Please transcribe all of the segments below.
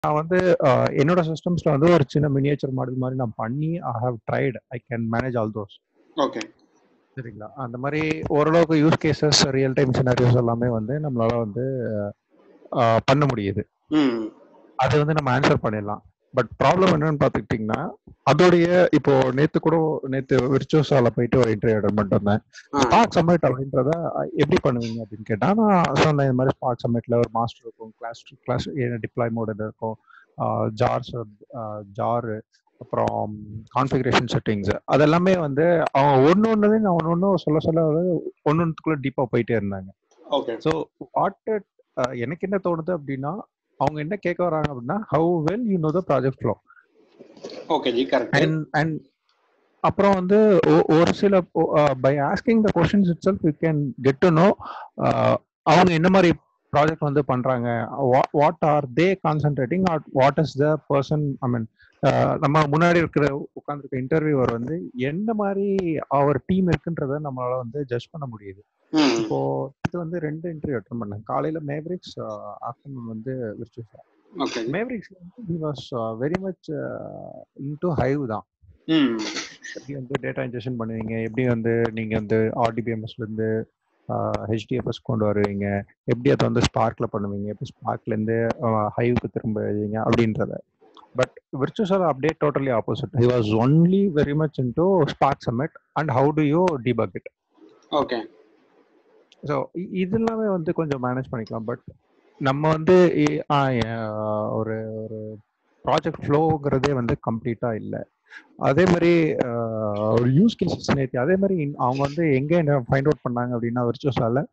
நான் வந்து அஹ், என்னோட சிஸ்டம்ஸ்ல வந்து ஒரு சின்ன மினியேச்சர் மாடல் மாதிரி நான் பண்ணி I have tried I can manage all those okay சரிங்களா அந்த மாதிரி ஓரளவுக்கு use cases real time scenarios எல்லாமே வந்து நம்மளால வந்து அஹ், பண்ண முடியுது ம் அது வந்து நம்ம ஆன்சர் பண்ணிடலாம் பட் ப்ராப்ளம் என்னன்னு பார்த்துக்கிட்டிங்கன்னா அதோடைய இப்போ நேத்து கூட நேத்து விர்ச்சுவஸால போயிட்டு ஒரு இன்டர்வியூ அட்டன் பண்ணிட்டு வந்தேன் ஆ ஸ்பார்க் சம்மிட் அப்படின்றத அஹ், எப்படி பண்ணுவீங்க அப்படின்னு கேட்டா நான் சொன்னேன் இந்த மாதிரி ஸ்பார்க் சம்மிட்ல ஒரு மாஸ்டர் இருக்கும் கிளாஸ் கிளாஸ் டிப்ளாய் மோட் இருக்கும் ஜார்ஸ் ஜாரு அப்புறம் கான்ஃபிகரேஷன் செட்டிங்ஸ் அதெல்லாமே வந்து அவங்க ஒன்று ஒன்றுலையும் நான் ஒன்று ஒன்று சொல்ல சொல்ல ஒன்று ஒன்றுக்குள்ள டீப்பாக போயிட்டே இருந்தாங்க ஓகே ஸோ வாட் எனக்கு என்ன தோணுது அப்படின்னா அவங்க என்ன கேட்க வராங்க அப்படின்னா how well you know the project flow okay ji correct and and அப்புறம் வந்து ஒ- ஒரு சில by asking the questions itself you can get to know அவங்க என்ன மாதிரி ப்ராஜெக்ட் வந்து பண்றாங்க what are they concentrating what is the person I mean நம்ம முன்னாடி இருக்கிற உட்காந்துருக்க இன்டர்வியூவர் வந்து எந்த மாதிரி அவர் டீம் இருக்குன்றத நம்மளால வந்து ஜட்ஜ் பண்ண முடியுது ம் இப்போ இது வந்து ரெண்டு இன்டர்வியூ அட்டன் பண்ணேன் காலையில மேவரிக்ஸ் ஆஃப்டர்நூன் வந்து விர்ச்சுவல் ஓகே மேவரிக்ஸ் வந்து he was very much into Hive தான் ம் எப்படி வந்து டேட்டா இன்ஜெக்ஷன் பண்ணுவீங்க எப்படி வந்து நீங்க வந்து ஆர்டிபிஎம்எஸ்ல இருந்து ஹெச்டிஎஃப்எஸ் கொண்டு வருவீங்க எப்படி அதை வந்து ஸ்பார்க்ல பண்ணுவீங்க எப்படி ஸ்பார்க்ல இருந்து ஹைவுக்கு திரும்ப எழுதுவீங்க அப்படின்றத பட் விர்ச்சுவல் அப்படியே totally opposite he was only very much into Spark Summit and how do you debug it okay so இது எல்லாமே வந்து கொஞ்சம் மேனேஜ் பண்ணிக்கலாம் பட் நம்ம வந்து இ- ஆ, அஹ், ஒரு ஒரு ப்ராஜெக்ட் ஃப்ளோங்கிறதே வந்து கம்ப்ளீட்டாக இல்லை அதே மாதிரி அஹ், ஒரு யூஸ் கேசஸ் நேற்று அதே மாதிரி இன்- அவங்க வந்து எங்கே என்ன ஃபைண்ட் அவுட் பண்ணாங்க அப்படின்னா விர்ச்சுவஸால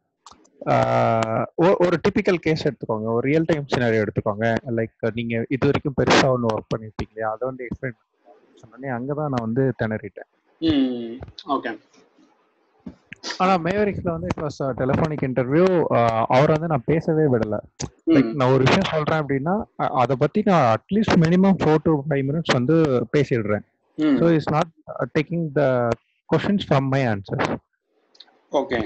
ஒரு டிபிக்கல் கேஸ் எடுத்துக்கோங்க ஒரு ரியல் டைம் சினாரியோ எடுத்துக்கோங்க லைக் நீங்க இது வரைக்கும் பெருசா ஒன்று ஒர்க் பண்ணிருப்பீங்க அதை வந்து எக்ஸ்பிளைன் சொன்னோடனே அங்கதான் நான் வந்து திணறிட்டேன் ம் ஓகே ஆனா மேவரிக்ஸ்ல வந்து இட் வாஸ் டெலிஃபானிக் இன்டர்வியூ அவர் வந்து நான் பேசவே விடல லைக் ம் நான் ஒரு விஷயம் சொல்றேன் அப்படின்னா அ- அதை பத்தி நான் at least minimum four to five minutes வந்து பேசிடுறேன் ம் so it's not taking the questions from my answers okay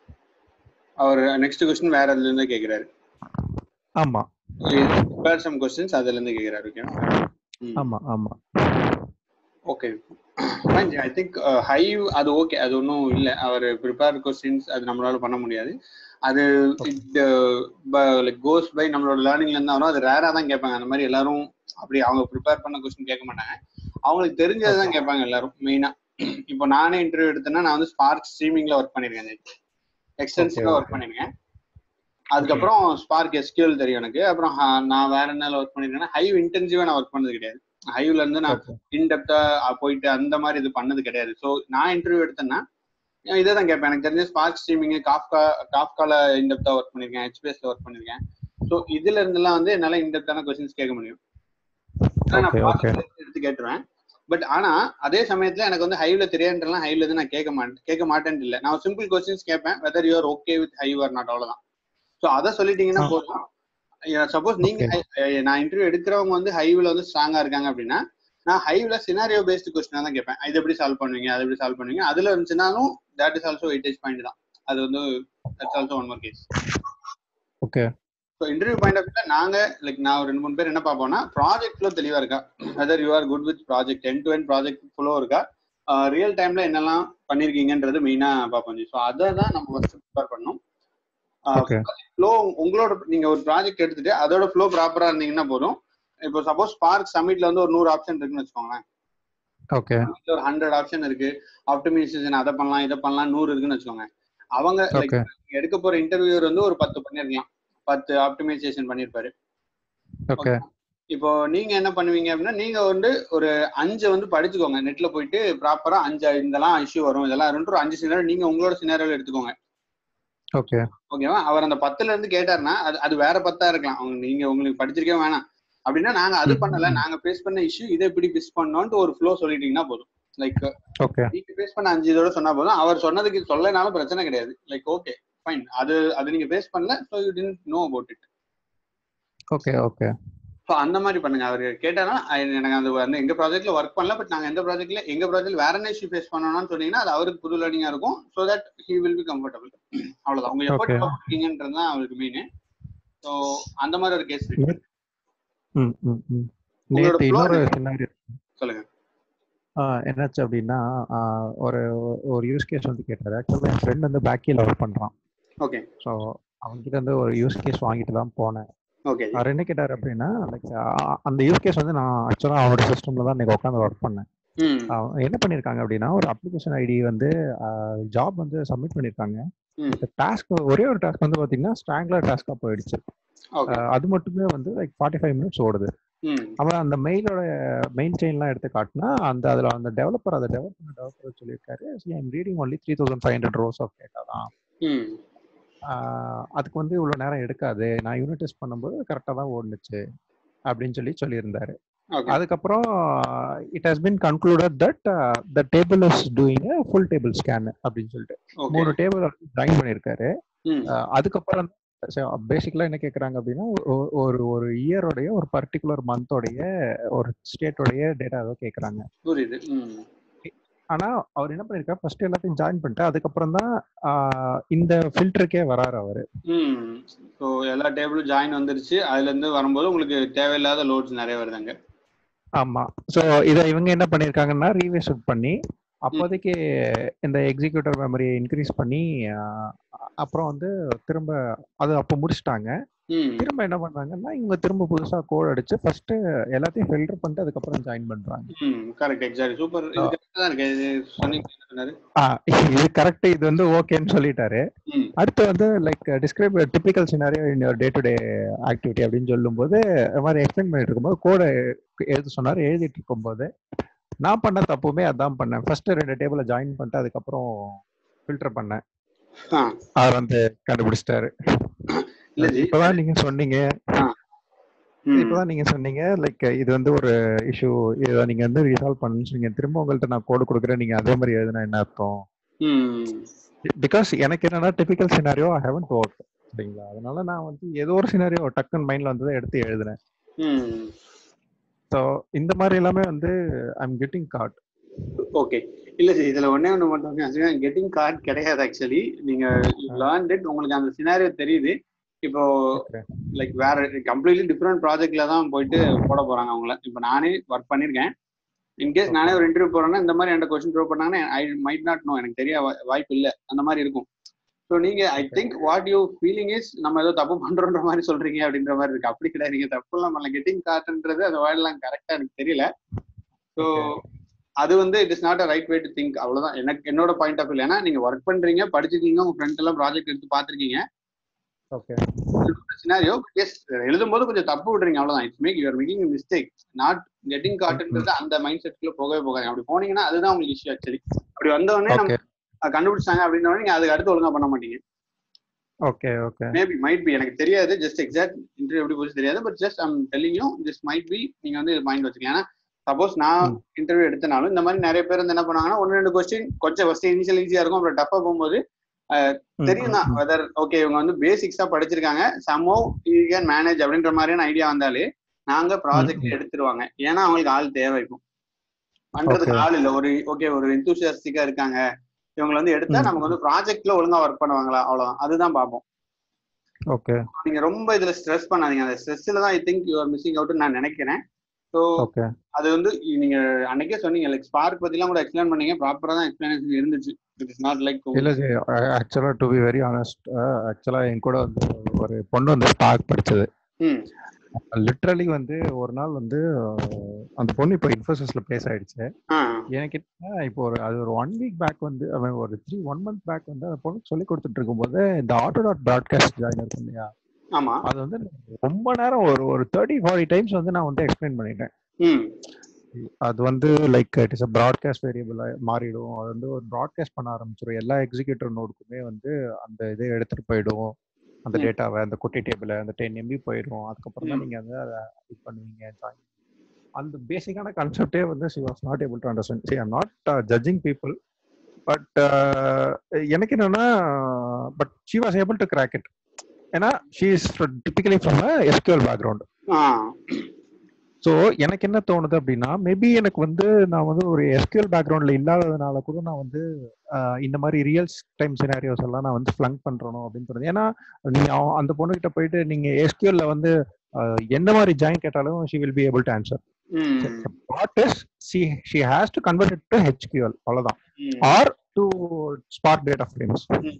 our next question வேற இதுல இருந்து கேக்குறாரு ஆமா ப்ரிப்பேர் சம் கொஸ்டின்ஸ் அதுல இருந்து கேக்குறாரு ஓகேவா ம் ஆமா ஆமா ஓகே ஐ திங்க் ஹைவ் அது ஓகே அது ஒன்றும் இல்லை அவர் ப்ரிப்பேர் கொஸ்டின்ஸ் அது நம்மளால பண்ண முடியாது அது இட் லைக் கோஸ் பை நம்மளோட லேர்னிங்ல இருந்து வரும் அது ரேரா தான் கேட்பாங்க அந்த மாதிரி எல்லாரும் அப்படி அவங்க ப்ரிப்பேர் பண்ண கொஸ்டின் கேட்க மாட்டாங்க அவங்களுக்கு தெரிஞ்சது தான் கேட்பாங்க எல்லாரும் மெயினா இப்போ நானே இன்டர்வியூ எடுத்தேன்னா நான் வந்து ஸ்பார்க் ஸ்ட்ரீமிங்ல ஒர்க் பண்ணிருக்கேன் எக்ஸ்டென்சிவா ஒர்க் பண்ணிருக்கேன் அதுக்கப்புறம் ஸ்பார்க் எஸ்கியூஎல் தெரியும் எனக்கு அப்புறம் ha- நான் வேற என்ன ஒர்க் பண்ணிருக்கேன்னா ஹைவ் இன்டென்சிவா நான் ஒர்க் பண்ணது கிடையாது ஹைவ்ல இருந்து நான் ஓகே இன்டெப்தா போயிட்டு அந்த மாதிரி இது பண்ணது கிடையாது ஸோ நான் இன்டர்வியூ எடுத்தேன்னா இதை தான் கேட்பேன் எனக்கு தெரிஞ்ச ஸ்பார்க் ஸ்ட்ரீமிங் காஃப்கா காஃப்கால இன்டெப்தா ஒர்க் பண்ணிருக்கேன் ஹெச்பிஎஸ்ல ஒர்க் பண்ணிருக்கேன் ஸோ இதுல இருந்தெல்லாம் வந்து என்னால இன்டெப்தான கொஸ்டின்ஸ் கேட்க முடியும் ஆனா நான் ஓகே Spark ஓகே எடுத்து கேட்டுருவேன் பட் ஆனா அதே சமயத்துல எனக்கு வந்து ஹைவ்ல தெரியாதுலாம் ஹைவ்ல இருந்து நான் கேட்க மாட்டேன் கேட்க மாட்டேன்னு இல்ல நான் சிம்பிள் கொஸ்டின்ஸ் கேட்பேன் whether you are okay with hive or not அவ்வளவுதான் ஸோ அதை சொல்லிட்டீங்கன்னா ஆ. போதும் சப்போஸ் நீங்க Okay. hi- நான் இன்டர்வியூ எடுக்கிறவங்க வந்து ஹைவ்ல வந்து ஸ்ட்ராங்கா இருக்காங்க அப்படின்னா நான் ஹைவ்ல சினாரியோ பேஸ்டு கொஸ்டின் தான் கேட்பேன் இது எப்படி சால்வ் பண்ணுவீங்க அது எப்படி சால்வ் பண்ணுவீங்க அதுல இருந்துச்சுனாலும் that is also weightage point தான் அது வந்து that's also one more case okay so interview point of வியூல நாங்க லைக் நான் ஒரு ரெண்டு மூணு பேர் என்ன பார்ப்போம்னா ப்ராஜெக்ட் ஃப்ளோ தெளிவா இருக்கா whether you are good with project end to end project flow இருக்கா ரியல் டைம்ல என்னெல்லாம் பண்ணிருக்கீங்கன்றது மெயினா பார்ப்போம் ஸோ அதை தான் நம்ம ஃபர்ஸ்ட் ப்ரிப்பேர் பண்ணணும் ஓகே ஃப்ளோ உங்களோட நீங்க ஒரு ப்ராஜெக்ட் எடுத்துட்டு அதோட ஃப்ளோ ப்ராப்பரா இருந்தீங்கன்னா போதும் இப்போ சப்போஸ் ஸ்பார்க் சமிட்ல வந்து ஒரு நூறு ஆப்ஷன் இருக்குன்னு வச்சுக்கோங்களேன் ஓகே Summit ல ஒரு ஹண்ட்ரட் ஆப்ஷன் இருக்கு ஆப்டிமைசேஷன் அதை பண்ணலாம் இதை பண்ணலாம் நூறு இருக்குன்னு வச்சுக்கோங்க அவங்க லைக் ஓகே எடுக்க போற இன்டர்வியூர் வந்து ஒரு பத்து பண்ணிருக்கலாம் பத்து ஆப்டிமைசேஷன் பண்ணிருப்பாரு ஓகே இப்போ நீங்க என்ன பண்ணுவீங்க அப்படின்னா நீங்க வந்து ஒரு அஞ்சு வந்து படிச்சுக்கோங்க நெட்ல போயிட்டு ப்ராப்பரா அஞ்சு இதெல்லாம் இஷ்யூ வரும் இதெல்லாம் ரெண்டு ஒரு அஞ்சு சினாரோ நீங்க உங்களோட சினாரியோல எடுத்துக்கோங்க ஓகே ஓகேவா அவர் அந்த பத்துல இருந்து கேட்டாருன்னா அது அது வேற பத்தா இருக்கலாம் அவங்க நீங்க உங்களுக்கு படிச்சிருக்கவே வேணாம் அப்படின்னா நாங்க அது ம், பண்ணல ம். நாங்க ஃபேஸ் பண்ண இஷ்யூ இதை எப்படி பிஸ் பண்ணோம்னு ஒரு ஃப்ளோ சொல்லிட்டீங்கன்னா போதும் லைக் ஓகே நீங்க ஃபேஸ் பண்ண அஞ்சு இதோட சொன்னா போதும் அவர் சொன்னதுக்கு சொல்லனாலும் பிரச்சனை கிடையாது லைக் ஓகே ஃபைன் அது அது நீங்க ஃபேஸ் பண்ணல so you tend know about it okay okay so அந்த மாதிரி பண்ணுங்க அவர் கேட்டாரா எனக்கு அந்த வந்து எங்க ப்ராஜெக்ட்ல ஒர்க் பண்ணல பட் நாங்க எந்த ப்ராஜெக்ட்ல எங்க ப்ராஜெக்ட்ல வேற என்ன இஷ்யூ ஃபேஸ் பண்ணணும்னு சொன்னீங்கன்னா அது அவருக்கு புது லேர்னிங்கா இருக்கும் so that he will be comfortable அவ்வளவுதான் உங்க எஃபர்ட் Okay. இருக்கீங்கன்றது தான் அவருக்கு மெயின் ஸோ அந்த மாதிரி ஒரு கேஸ் இருக்கு ம், ம், ம். உங்களோட நேத்து flow இன்னொரு என்ன? scenario சொல்லுங்க என்னாச்சு அப்படின்னா ஆஹ் ஒரு ஒரு யூஸ் கேஸ் வந்து கேட்டாரு ஆக்சுவலாக என் ஃப்ரெண்ட் வந்து பேக்கியில் ஒர்க் பண்ணுறான் ஓகே ஸோ அவன்கிட்ட வந்து ஒரு யூஸ் கேஸ் வாங்கிட்டு தான் போனேன் ஓகே அவர் என்ன கேட்டார் அப்படின்னா லைக் அந்த யூஸ் கேஸ் வந்து நான் ஆக்சுவலாக அவனோட சிஸ்டம்ல தான் இன்னைக்கு உட்காந்து ஒர்க் பண்ணேன் ம் அவன் என்ன பண்ணியிருக்காங்க அப்படின்னா ஒரு அப்ளிகேஷன் ஐடி வந்து ஜாப் வந்து சப்மிட் பண்ணியிருக்காங்க ம் டாஸ்க் ஒரே ஒரு டாஸ்க் வந்து பார்த்தீங்கன்னா ஸ்ட்ராங்குலர் டாஸ்க்காக போயிடுச்சு ஓகே ஆஹ் அது மட்டுமே வந்து லைக் ஃபார்ட்டி ஃபைவ் மினிட்ஸ் ஓடுது ம் அவன் அந்த மெயிலோட மெயின் செயின்லாம் எடுத்து காட்டினா அந்த அதில் அந்த டெவலப்பர் அதை டெவலப் பண்ண டெவலப்பர் சொல்லியிருக்காரு I'm reading only three thousand five hundred rows of data தான் ம் ஆஹ் அதுக்கு வந்து இவ்வளோ நேரம் எடுக்காது நான் யூனிட் டெஸ்ட் பண்ணும்போது கரெக்டாக தான் ஓடுனுச்சு அப்படின்னு சொல்லி சொல்லியிருந்தாரு ஓகே அதுக்கப்புறம் it has been concluded that the table is doing full table scan அப்படின்னு சொல்லிட்டு ஓகே மூணு டேபிள் ஜாயின் பண்ணியிருக்காரு ம் அஹ் அதுக்கப்புறம் பேசிக்கலா என்ன கேக்குறாங்க அப்படின்னா ஒ- ஒரு ஒரு இயரோடைய ஒரு பர்டிகுலர் மந்தோடைய ஒரு ஸ்டேட்டோடைய டேட்டா ஏதோ கேக்குறாங்க புரியுது ம் ஆனா அவர் என்ன பண்ணிருக்காரு ஃபர்ஸ்ட் எல்லாத்தையும் ஜாயின் பண்ணிட்டு அதுக்கப்புறம் தான் ஆஹ் இந்த ஃபில்டருக்கே வராரு அவரு ம் ஸோ எல்லா டேபிளும் ஜாயின் வந்துருச்சு அதுல இருந்து வரும்போது உங்களுக்கு தேவையில்லாத லோட்ஸ் நிறைய வருதுங்க ஆமா சோ இதை இவங்க என்ன பண்ணிருக்காங்கன்னா ரீவேஸ்ட் பண்ணி அப்போதைக்கு இந்த எக்ஸிக்யூட்டிவ் மெமரியை இன்க்ரீஸ் பண்ணி ஆஹ் அப்புறம் வந்து திரும்ப அது அப்போ முடிச்சிட்டாங்க ம் திரும்ப என்ன பண்றாங்கன்னா இவங்க திரும்ப புதுசா கோட் அடிச்சு ஃபர்ஸ்ட் எல்லாத்தையும் ஃபில்டர் பண்ணிட்டு அதுக்கப்புறம் ஜாயின் பண்றாங்க ம் கரெக்ட் எக்ஸாக்ட் சூப்பர் இது கரெக்டாக தான் இருக்கு இது சொன்னீங்க என்ன சொன்னாரு ஆ, இது கரெக்ட் இது வந்து ஓகேன்னு சொல்லிட்டாரு ம் அடுத்து வந்து like describe typical scenario in your day to day activity அப்படின்னு சொல்லும்போது இது மாதிரி எக்ஸ்பிளைன் பண்ணிட்டு இருக்கும்போது கோடை எழுத சொன்னார் எழுதிட்டு இருக்கும்போது நான் பண்ண தப்புமே அதான் பண்ணேன் ஃபர்ஸ்ட் ரெண்டு டேபிள ஜாயின் பண்ணிட்டு அதுக்கப்புறம் ஃபில்டர் பண்ணேன் ஆ அவர் வந்து கண்டுபிடிச்சிட்டாரு இல்ல ஜி இப்பதான் நீங்க சொன்னீங்க ம் இப்பதான் நீங்க சொன்னீங்க லைக் இது வந்து ஒரு இஷ்யூ இதை நீங்க வந்து ரிசால்வ் பண்ணுன்னு சொன்னீங்க திரும்ப உங்கள்ட்ட நான் கோடு கொடுக்குறேன் நீங்க அதே மாதிரி எழுதுனா என்ன அர்த்தம் ம் பிகாஸ் எனக்கு என்னன்னா typical scenario I haven't work சரிங்களா அதனால நான் வந்து ஏதோ ஒரு சினாரியோ டக்குன்னு மைண்ட்ல வந்ததை எடுத்து எழுதுனேன் ம் ஸோ இந்த மாதிரி எல்லாமே வந்து ஐம் கெட்டிங் காட் ஓகே இல்ல ஜி இதுல ஒண்ணே ஒண்ணு மட்டும் கெட்டிங் கார்டு கிடையாது ஆக்சுவலி நீங்க லேர்ன் இட் உங்களுக்கு அந்த சினாரியோ தெரியுது இப்போ லைக் வேற கம்ப்ளீட்லி டிஃப்ரெண்ட் ப்ராஜெக்ட்ல தான் போயிட்டு போட போறாங்க அவங்கள இப்போ நானே ஒர்க் பண்ணிருக்கேன் இன்கேஸ் நானே ஒரு இன்டர்வியூ போறேன்னா இந்த மாதிரி என்கிட்ட கொஸ்டின் த்ரோ பண்ணாங்கன்னா ஐ மைட் நாட் நோ எனக்கு தெரிய வா- வாய்ப்பு இல்லை அந்த மாதிரி இருக்கும் ஸோ நீங்க I think what you feeling is நம்ம ஏதோ தப்பு பண்றோன்ற மாதிரி சொல்றீங்க அப்படின்ற மாதிரி இருக்கு அப்படி கிடையாது நீங்க தப்பு பண்ணல கெட்டிங் கார்டுன்றது அந்த வேர்ட்லாம் கரெக்டா எனக்கு தெரியல ஸோ அது வந்து it is not a right way to think அவ்வளவுதான் எனக்கு என்னோட பாயிண்ட் ஆஃப் வியூ ஏன்னா நீங்க ஒர்க் பண்றீங்க படிச்சிருக்கீங்க உங்க ஃப்ரெண்ட் எல்லாம் ப்ராஜெக்ட் எடுத்து பார்த்திருக்கீங்க ஓகே சினாரியோ எஸ் எழுதும்போது கொஞ்சம் தப்பு விடுறீங்க அவ்வளவுதான் it's make you are making mistake not getting காட்டுன்றது அந்த மைண்ட் செட்குள்ள போகவே போகாது அப்படி போனீங்கன்னா அதுதான் உங்களுக்கு இஷ்யூ ஆக்சுவலி அப்படி வந்த உடனே நம்ம ஓகே அஹ், கண்டுபிடிச்சாங்க அப்படின்ற உடனே நீங்க அதுக்கு அடுத்து ஒழுங்கா பண்ண மாட்டீங்க okay okay maybe might be எனக்கு தெரியாது ஜஸ்ட் எக்ஸாக்ட் இன்டர்வியூ எப்படி போச்சு தெரியாது but just I'm telling you this might be நீங்க வந்து மைண்ட் வச்சுக்கலாம் ஏன்னா சப்போஸ் நான் ம். இன்டர்வியூ எடுத்தனாலும் இந்த மாதிரி நிறைய பேர் வந்து என்ன பண்ணுவாங்கன்னா ஒன்று ரெண்டு கொஸ்டின் கொஞ்சம் ஃபர்ஸ்ட் இனிஷியல் ஈஸியா இருக்கும் அப்புறம் டஃபா போகும்போது தெரியும் தான் வெதர் ஓகே இவங்க வந்து பேசிக்ஸா படிச்சிருக்காங்க சமோ யூ கேன் மேனேஜ் அப்படின்ற மாதிரியான ஐடியா வந்தாலே நாங்க ப்ராஜெக்ட் ம். எடுத்துருவாங்க ஏன்னா அவங்களுக்கு ஆள் தேவை இருக்கும் பண்றதுக்கு Okay. ஆள் இல்ல ஒரு ஓகே ஒரு எந்தூசியாஸ்டிக்கா இருக்காங்க இவங்களை வந்து எடுத்தா ம். நமக்கு வந்து ப்ராஜெக்ட்ல ஒழுங்கா ஒர்க் பண்ணுவாங்களா அவ்வளவுதான் அதுதான் பார்ப்போம் ஓகே நீங்க ரொம்ப இதுல ஸ்ட்ரெஸ் பண்ணாதீங்க அந்த ஸ்ட்ரெஸ்ல தான் I think you are missing out நான் நினைக்கிறேன் ஸோ ஓகே அது வந்து நீங்க அன்னைக்கே சொன்னீங்க லைக் ஸ்பார்க் பத்திலாம் கூட எக்ஸ்பிளைன் பண்ணீங்க ப்ராப்பரா தான் எக்ஸ்பிளனேஷன் இருந்துச்சு இட் இஸ் நாட் லைக் இல்ல ஜி ஆக்சுவலா டு பி வெரி ஆனஸ்ட் ஆக்சுவலா என் கூட வந்து ஒரு பொண்ணு வந்து ஸ்டாக் படிச்சது ம் லிட்ரலி வந்து ஒரு நாள் வந்து அஹ், அந்த பொண்ணு இப்போ இன்ஃபோசிஸ்ல பிளேஸ் ஆயிடுச்சு ஆ எனக்கு என்ன இப்போ ஒரு அது ஒரு ஒன் வீக் பேக் வந்து அவன் ஒரு த்ரீ ஒன் மந்த் பேக் வந்து அந்த பொண்ணுக்கு சொல்லி கொடுத்துட்டு இருக்கும்போது இந்த ஆட்டோ டாட் ப்ராட்காஸ்ட் ஜாயின் இருக்கும் இல்லையா ஆமா அது வந்து ரொம்ப நேரம் ஒரு ஒரு தேர்ட்டி ஃபார்ட்டி டைம்ஸ் வந்து நான் வந்து எக்ஸ்பிளைன் பண்ணிட்டேன் ம் அது வந்து like it is a broadcast variable மாறிடும் அது வந்து ஒரு ப்ராட்காஸ்ட் பண்ண ஆரம்பிச்சிடும் எல்லா எக்ஸிக்யூட்டிவ் நோடுக்குமே வந்து அந்த இதை எடுத்துட்டு போயிடும் அந்த ம். டேட்டாவை அந்த குட்டி டேபிள் அந்த டென் எம்பி போயிடும் அதுக்கப்புறம் தான் ம். நீங்க வந்து அதை இது பண்ணுவீங்க join. அந்த பேசிக்கான கான்செப்டே வந்து she was not able to understand see I'm not judging people but எனக்கு என்னன்னா but she was able to crack it ஏன்னா she is typically from SQL background ஆ ஸோ எனக்கு என்ன தோணுது அப்படின்னா மேபி எனக்கு வந்து நான் வந்து ஒரு எஸ்கியூஎல் பேக்ரவுண்ட்ல இல்லாததுனால கூட நான் வந்து ஆஹ் இந்த மாதிரி ரியல் டைம் சினாரியோஸ் எல்லாம் நான் வந்து ஃபிளங்க் பண்றணும் அப்படின்னு தோணுது ஏன்னா நீங்க அவ- அந்த பொண்ணுகிட்ட போயிட்டு நீங்க எஸ்கியூஎல்ல வந்து எந்த மாதிரி ஜாயின் கேட்டாலும் she will be able to answer ம் what is she she has to convert it to HQL அவ்வளவுதான் ம். Or to spark data frames ம்.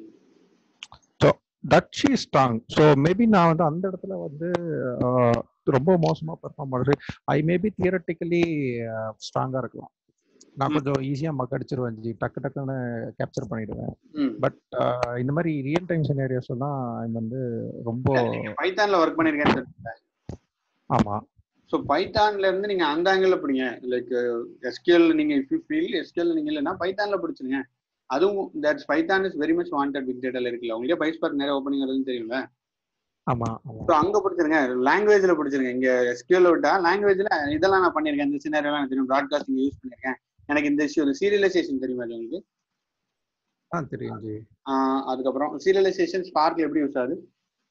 That she strong so maybe நான் வந்து அந்த இடத்துல வந்து ஆஹ், ரொம்ப மோசமா பெர்ஃபார்ம் பண்ணுறது ஐ மேபி தியரட்டிக்கலி ஸ்ட்ராங்கா இருக்கலாம் நான் ம். கொஞ்சம் ஈஸியா மக்கடிச்சிருவேன் ஜி டக்கு டக்குன்னு கேப்சர் பண்ணிடுவேன் ம். பட் இந்த மாதிரி ரியல் டைம் சினேரியோஸ் தான் I'm வந்து ரொம்ப நீங்க பைத்தான்ல ஒர்க் பண்ணிருக்கேன்னு சொல்லுங்க ஆமா ஸோ பைத்தான்ல இருந்து நீங்க அந்த ஆங்கிள் பிடிங்க லைக் எஸ்கியூஎல் நீங்க இஃப் யூ ஃபீல் எஸ்கியூஎல் நீங்க இல்லைன்னா பைத்தான்ல பிடிச்சிருங்க அதுவும் that's Python is very much wanted big டேட்டால இருக்குல்ல உங்களுக்கே பைஸ்பார்க் நிறைய ஓப்பனிங் வருதுன்னு தெரியும்ல ஆமா ஆமா ஸோ அங்க பிடிச்சிருங்க லாங்குவேஜ்ல பிடிச்சிருங்க இங்க எஸ்கியூஎல் விட்டா லாங்குவேஜ்ல இதெல்லாம் நான் பண்ணிருக்கேன் இந்த சினாரியெல்லாம் எனக்கு தெரியும் ப்ராட்காஸ்டிங் யூஸ் பண்ணிருக்கேன் எனக்கு இந்த இஷ்யூ சீரியலைசேஷன் தெரியுமா இது உங்களுக்கு ஆ தெரியும் ஜி ஆஹ் அதுக்கப்புறம் சீரியலைசேஷன் ஸ்பார்க்ல எப்படி யூஸ் ஆகுது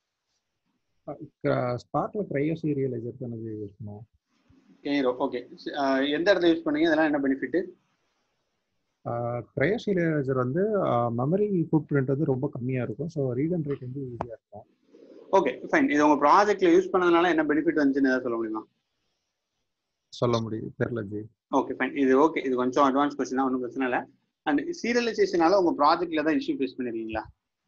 ஸ்பார்க்ல க்ரையோ சீரியலைசர் தான் யூஸ் பண்ணுவோம் கேரோ ஓகே எந்த இடத்துல யூஸ் பண்ணீங்க இதெல்லாம் என்ன பெனிஃபிட் க்ரையோ சீரியலைசர் வந்து மெமரி ஃபுட் பிரிண்ட் வந்து ரொம்ப கம்மியா இருக்கும் ஸோ ரீட் அண்ட் ரைட் வந்து ஈஸியா இருக்கும் ஓகே ஃபைன் இது உங்க ப்ராஜெக்ட்ல யூஸ் பண்ணதுனால என்ன பெனிஃபிட் வந்துச்சுன்னு ஏதாவது சொல்ல முடியுமா சொல்ல முடியும் தெரியல ஜி ஓகே ஃபைன் இது ஓகே இது கொஞ்சம் அட்வான்ஸ் கொஸ்டின் தான் ஒன்றும் பிரச்சனை இல்லை அண்ட் சீரியலைசேஷனால உங்க ப்ராஜெக்ட்ல தான் இஷ்யூ ஃபேஸ் பண்ணிருக்கீங்களா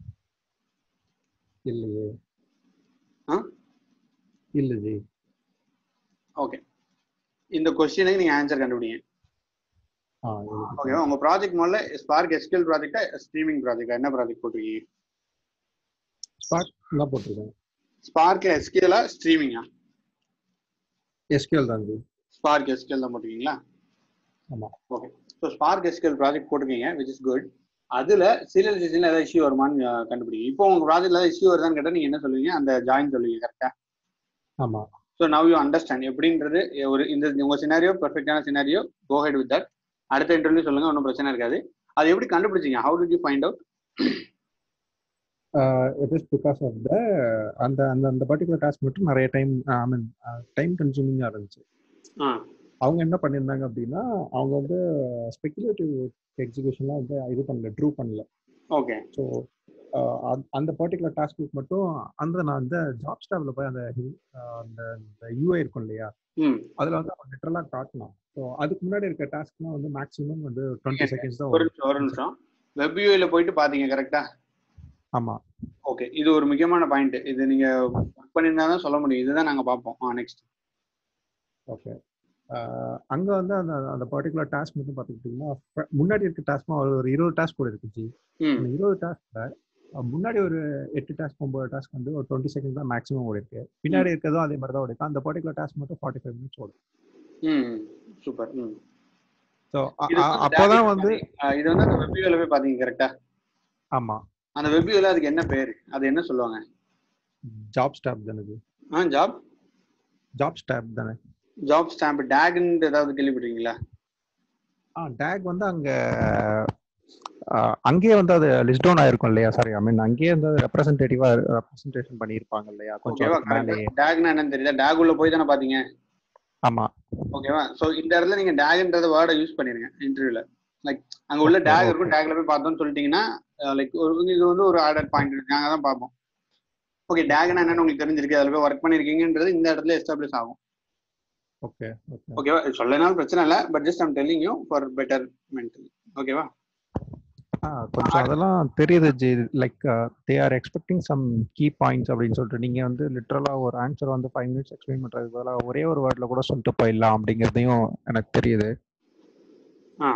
இல்லையே ஆ? இல்ல ஜி ஓகே இந்த கொஸ்டினுக்கு நீங்க ஆன்சர் கண்டுபிடிங்க ஆ ஓகே உங்க ப்ராஜெக்ட் முதல்ல ஸ்பார்க் எஸ்கியூஎல் ப்ராஜெக்டா ஸ்ட்ரீமிங் ப்ராஜெக்டா என்ன ப்ராஜெக்ட் போட்டிருக்கீங்க ஸ்பார்க் தான் போட்டிருக்கேன் ஸ்பார்க் எஸ்கியூஎலா ஸ்ட்ரீமிங்கா எஸ்கியூஎல் தான் ஜி ஸ்பார்க் எஸ்கியூஎல் தான் போட்டிருக்கீங்களா ஆமா. Okay so spark SQL project போட்டிருக்கீங்க விச் இஸ் குட் அதுல சீரியலைசேஷன்ல ஏதாவது இஷ்யூ வருமான்னு அஹ், கண்டுபிடிங்க இப்போ உங்க ப்ராஜெக்ட்ல ஏதாவது இஷ்யூ வருதான்னு கேட்டா நீங்க என்ன சொல்லுவீங்க அந்த ஜாயின் சொல்லுவீங்க கரெக்டா ஆமா ஸோ நவ் யூ அண்டர்ஸ்டாண்ட் எப்படின்றது ஒரு இந்த உங்க சினாரியோ பெர்ஃபெக்டான scenario go ahead with that அடுத்த இன்டர்வியூ சொல்லுங்க ஒன்றும் பிரச்சனை இருக்காது அது எப்படி கண்டுபிடிச்சீங்க how did you find out it is because of the அந்த அந்த அந்த பர்டிகுலர் டாஸ்க் மட்டும் நிறைய டைம் ஐ மீன் டைம் கன்சூமிங்காக இருந்துச்சு ஆ அவங்க என்ன பண்ணியிருந்தாங்க அப்படின்னா அவங்க வந்து ஸ்பெகுலேட்டிவ் எக்ஸிகியூஷன்லாம் வந்து இது பண்ணல ட்ரூ பண்ணல ஓகே ஸோ அந்த பர்டிகுலர் டாஸ்க்கு மட்டும் அந்த நான் அந்த ஜாப் ஸ்டாப்ல போய் அந்த ஆஹ் அந்த யூஐ இருக்கும் இல்லையா ம் அதுல வந்து அவன் லிட்டரலாக காட்டலாம் ஸோ அதுக்கு முன்னாடி இருக்க டாஸ்க்லாம் வந்து மேக்ஸிமம் வந்து டுவெண்ட்டி செகண்ட்ஸ் தான் ஒரு வரும் நிமிஷம் ஒரு நிமிஷம் வெப் யூஐல போயிட்டு பாத்தீங்க கரெக்டா ஆமா ஓகே இது ஒரு முக்கியமான பாயிண்ட் இது நீங்க ஒர்க் பண்ணியிருந்தா தான் சொல்ல முடியும் இதுதான் நாங்க பார்ப்போம் ஆ நெக்ஸ்ட் ஓகே அங்க வந்து அந்த அந்த பர்டிகுலர் டாஸ்க் மட்டும் பார்த்துக்கிட்டிங்கன்னா fr- முன்னாடி இருக்க டாஸ்க் ஒரு இருபது டாஸ்க் கூட இருக்குச்சு ம் அந்த இருபது டாஸ்க்ல முன்னாடி ஒரு எட்டு டாஸ்க் ஒன்பது டாஸ்க் வந்து ஒரு டுவெண்ட்டி செகண்ட் தான் மேக்ஸிமம் ஓடி இருக்கு பின்னாடி இருக்கிறதும் அதே மாதிரி தான் ஓடி இருக்கு அந்த பர்டிகுலர் டாஸ்க் மட்டும் ஃபார்ட்டி ஃபைவ் மினிட்ஸ் ஓடும் ம் சூப்பர் ம் ஸோ இது வந்து அப்போதான் database வந்து பாத்தீங்க. ஆ, இது வந்து அந்த வெப் யூஐல போய் பாத்தீங்க கரெக்டா ஆமா அந்த வெப் யூஐல அதுக்கு என்ன பேரு அது என்ன சொல்லுவாங்க ஜாப் ஸ்டாப் தானே இது ஆ ஜாப் ஜாப் ஸ்டாப் தானே ஜாப் ஸ்டாம்ப் டேக்னு ஏதாவது கேள்விப்பட்டிருக்கீங்களா ஆ டேக் வந்து அங்க ஆஹ் அங்கேயே வந்து அது லிஸ்ட் டவுன் ஆயிருக்கும் இல்லையா சாரி ஐ மீன் அங்கேயே வந்து ரெப்ரசன்டேட்டிவா ரெப்ரசன்டேஷன் பண்ணியிருப்பாங்க இல்லையா கொஞ்சம் ஓகேவா அதுக்கு மேலேயே கரெக்ட் டேக்னா என்னன்னு தெரியல டேக் உள்ள போய் தானே பாத்தீங்க ஆமா ஓகேவா சோ இந்த இடத்துல நீங்க டேக்ன்றத வேர்டை யூஸ் பண்ணிருங்க இன்டர்வியூல லைக் அங்க உள்ள Okay, டேக் okay. இருக்கும் டேக்ல போய் பார்த்தோம்னு சொல்லிட்டீங்கன்னா லைக் ஒரு இது வந்து ஒரு ஆர்டர் பாயிண்ட் இருக்கு நாங்க தான் பார்ப்போம் ஓகே டேக்னா என்னன்னு உங்களுக்கு தெரிஞ்சிருக்கு அதுல போய் ஒர்க் பண்ணிருக்கீங்கன்றது இந்த இடத்துல எஸ்டாப்ளிஷ் ஆகும் ஓகே ஓகே ஓகேவா சொல்லனாலும் பிரச்சனை இல்லை but just I'm telling you for better mental ஓகேவா ஆ கொஞ்சம் அதெல்லாம் தெரியுது ji like they are expecting some key points அப்படின்னு சொல்லிட்டு நீங்க வந்து லிட்டரலா ஒரு ஆன்சர் வந்து ஃபைவ் மினிட்ஸ் எக்ஸ்பிளைன் பண்றதுக்கு பதிலாக ஒரே ஒரு வேர்ட்ல கூட சொல்லிட்டு போயிடலாம் அப்படிங்கிறதையும் எனக்கு தெரியுது ஆ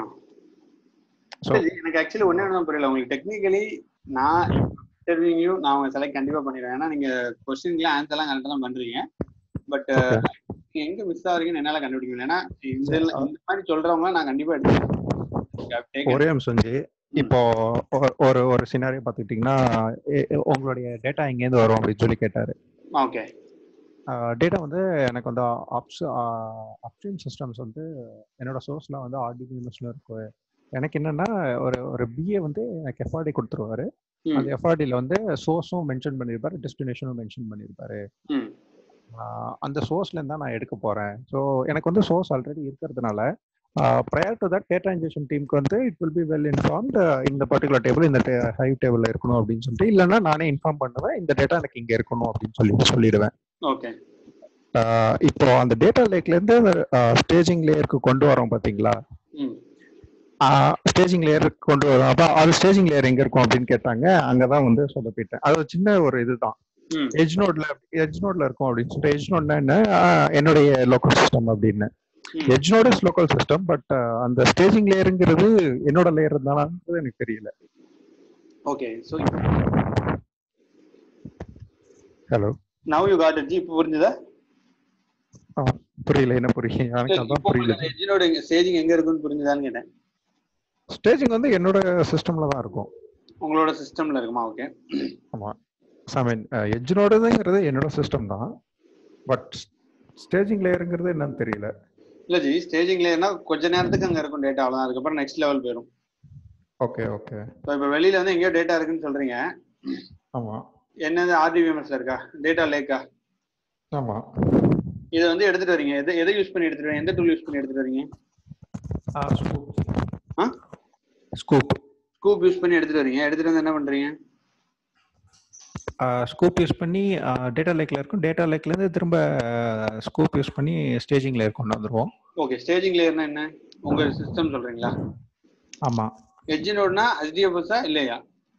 ஸோ சரி, எனக்கு ஆக்சுவலி ஒன்னே ஒன்று புரியல உங்களுக்கு டெக்னிக்கலி நான் இன்டர்வியூ நான் உங்க செலக்ட் கண்டிப்பா பண்ணிடுவேன் ஏன்னா நீங்க கொஸ்டின்லாம் ஆன்சர்லாம் கரெக்டாக தான் பண்றீங்க பட் Okay. எங்க மிஸ் ஆகுறீங்கன்னு என்னால கண்டுபிடிக்க முடியல ஏன்னா இந்த இந்த மாதிரி சொல்றவங்க நான் கண்டிப்பா எடுத்துக்கிறேன் ஒரே நிமிஷம் ஜி இப்போ ஒரு- ஒரு ஒரு சினாரியோ பார்த்துக்கிட்டிங்கன்னா எ- எ- உங்களுடைய டேட்டா எங்கேருந்து வரும் அப்படின்னு சொல்லி கேட்டாரு ஓகே டேட்டா வந்து எனக்கு வந்து அப்ஸ் அப்ஸ்ட்ரீம் சிஸ்டம்ஸ் வந்து என்னோட சோர்ஸ்ல வந்து ஆர்டிபிஎம்எஸ்ல இருக்கு எனக்கு என்னன்னா ஒரு ஒரு பிஏ வந்து எனக்கு எஃப்ஆர்டி கொடுத்துருவாரு அந்த எஃப்ஆர்டியில் வந்து சோர்ஸும் மென்ஷன் பண்ணியிருப்பாரு டெஸ்டினேஷனும் மென்ஷன் பண்ணியிருப்பாரு ம் ஆஹ் அந்த சோர்ஸ்ல இருந்தா நான் எடுக்க போறேன் ஸோ எனக்கு வந்து சோர்ஸ் ஆல்ரெடி இருக்கிறதுனால prior to that data injection டீமுக்கு வந்து it will be well informed இந்த பர்டிகுலர் டேபிள் இந்த ஹைவ் டேபிள்ல இருக்கணும் அப்படின்னு சொல்லிட்டு இல்லைன்னா நானே இன்ஃபார்ம் பண்ணுவேன் இந்த டேட்டா எனக்கு இங்க இருக்கணும் அப்படின்னு சொல்லி சொல்லிடுவேன் ஓகே இப்போ அந்த டேட்டா லேக்ல இருந்து ஸ்டேஜிங் லேயருக்கு கொண்டு வரோம் பாத்தீங்களா ம் ஸ்டேஜிங் லேயருக்கு கொண்டு வரோம் அப்ப அது ஸ்டேஜிங் லேயர் எங்க இருக்கும் அப்படின்னு கேட்டாங்க அங்கதான் வந்து சொதப்பிட்டேன் அது ஒரு சின்ன ஒரு இதுதான் ம் எஜ் நோட்ல எஜ் நோட்ல இருக்கும் அப்படின்னு சொல்லிட்டு எஜ் நோட்னா என்ன ஆஹ் என்னுடைய லோக்கல் சிஸ்டம் அப்படின்னு ம். Edge node is local system but அந்த ஸ்டேஜிங் லேயருங்கிறது என்னோட லேயர் தானான்றது எனக்கு தெரியல okay so hello now you got it இப்போ புரிஞ்சுதா புரியல என்ன புரியல எனக்கு அதான் புரியல எஜினோட ஸ்டேஜிங் எங்க இருக்குன்னு புரிஞ்சுதான்னு கேட்டேன் ஸ்டேஜிங் வந்து என்னோட சிஸ்டம்ல தான் இருக்கும் உங்களோட சிஸ்டம்ல இருக்குமா ஓகே ஆமா ஐ மீன் எஜ் நோடுங்கிறது என்னோட சிஸ்டம் தான் பட் ஸ்டேஜிங் லேயருங்கிறது என்னன்னு தெரியல இல்ல ஜி ஸ்டேஜிங் லேயர்னா கொஞ்ச நேரத்துக்கு அங்க இருக்கும் டேட்டா அவ்வளவுதான் அதுக்கப்புறம் நெக்ஸ்ட் லெவல் போயிடும் ஓகே ஓகே ஸோ இப்போ வெளியில வந்து எங்கேயோ டேட்டா இருக்குன்னு சொல்றீங்க ஆமா என்னது ஆர்டிவிஎம்எஸ்ல இருக்கா டேட்டா லேக்கா ஆமா இதை வந்து எடுத்துட்டு வரீங்க எதை எதை யூஸ் பண்ணி எடுத்துட்டு வரீங்க எந்த டூல் யூஸ் பண்ணி எடுத்துட்டு வரீங்க ஆ ஸ்கூப் ஸ்கூப் யூஸ் பண்ணி எடுத்துட்டு வரீங்க எடுத்துட்டு வந்து என்ன பண்றீங்க ஸ்கூப் யூஸ் பண்ணி டேட்டா லேக்ல இருக்கும் டேட்டா லேக்ல இருந்து திரும்ப ஸ்கூப் யூஸ் பண்ணி ஸ்டேஜிங் லேயர் கொண்டு வந்துருவோம் ஓகே ஸ்டேஜிங் லேயர்னா என்ன உங்க சிஸ்டம் சொல்றீங்களா ஆமா எட்ஜ் நோட்னா ஹெச்டிஎஃப்எஸ்ஸா இல்லையா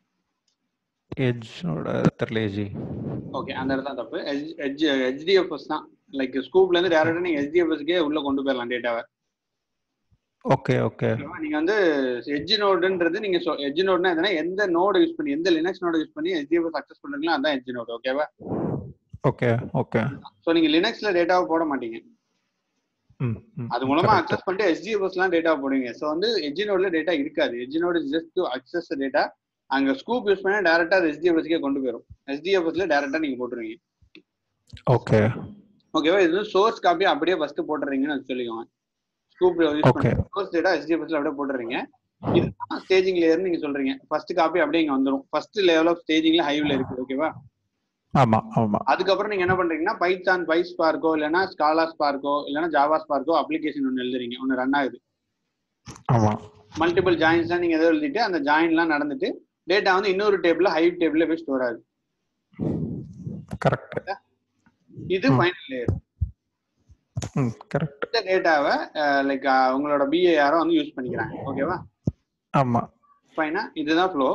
எஜ்னோட தெரியல ஜி ஓகே அந்த இடத்துல தப்பு எட்ஜ் ஹெச்டிஎஃப்எஸ் தான் லைக் ஸ்கூப்ல இருந்து டேரக்டா நீங்க ஹெச்டிஎஃப்எஸ்க்கே உள்ள கொண்டு போயிடலாம் டேட்டாவை ஓகே ஓகே நீங்க வந்து எட்ஜ் நோடுன்றது நீங்க எட்ஜ் நோட்னா எதுனா எந்த நோடு யூஸ் பண்ணி எந்த லினக்ஸ் நோடு யூஸ் பண்ணி ஹெச்டிஎஃப்எஸ் அக்சஸ் பண்றீங்களோ அதான் எட்ஜ் நோடு ஓகேவா ஓகே ஓகே ஸோ நீங்க லினக்ஸ்ல டேட்டாவை போட மாட்டீங்க ம் ம் அது மூலமா correct. அக்சஸ் பண்ணிட்டு எஸ்டிஎஃப்எஸ்லாம் டேட்டா போடுவீங்க ஸோ வந்து எட்ஜ் நோட்ல டேட்டா இருக்காது edge node just to access data அங்க ஸ்கூப் யூஸ் பண்ணா டேரக்டா அது எஸ்டிஎஃப்எஸ்க்கே கொண்டு போயிடும் எஸ்டிஎஃப்எஸ்ல டேரக்டா நீங்க போட்டுருவீங்க ஓகே ஓகேவா இது வந்து சோர்ஸ் காப்பி அப்படியே ஃபர்ஸ்ட் போட்டுறீங்கன்னு அது சொல்லிக்கோங்க ஸ்கூப் யூஸ் Okay. பண்ணி சோர்ஸ் டேட்டா எஸ்டிஎஃப்எஸ்ல அப்படியே போட்டுறீங்க இதுதான் ஸ்டேஜிங் லேயர்னு நீங்க சொல்றீங்க ஃபர்ஸ்ட் காப்பி அப்படியே இங்க வந்துரும் ஃபர்ஸ்ட் லெவல் ஆஃப் ஸ்டேஜிங்ல ஹைவ்ல இருக்கு ஓகேவா ஆமா ஆமா அதுக்கப்புறம் நீங்க என்ன பண்றீங்கன்னா பைத்தான் பை ஸ்பார்க்கோ இல்லைன்னா ஸ்காலா ஸ்பார்க்கோ இல்லைன்னா ஜாவா ஸ்பார்க்கோ அப்ளிகேஷன் ஒன்று எழுதுறீங்க ஒன்று ரன் ஆகுது ஆமா மல்டிபிள் ஜாயின்ஸ்லாம் நீங்க ஏதோ எழுதிட்டு அந்த ஜாயின்லாம் நடந்துட்டு டேட்டா வந்து இன்னொரு டேபிள்ல ஹைவ் டேபிள்ல போய் ஸ்டோர் ஆகுது கரெக்ட் இது ம். ஃபைனல் லேயர் ம் கரெக்ட் இந்த டேட்டாவை லைக் உங்களோட பிஏஆரோ வந்து யூஸ் பண்ணிக்கிறாங்க ஓகேவா ஆமா ஃபைனா இதுதான் ஃப்ளோ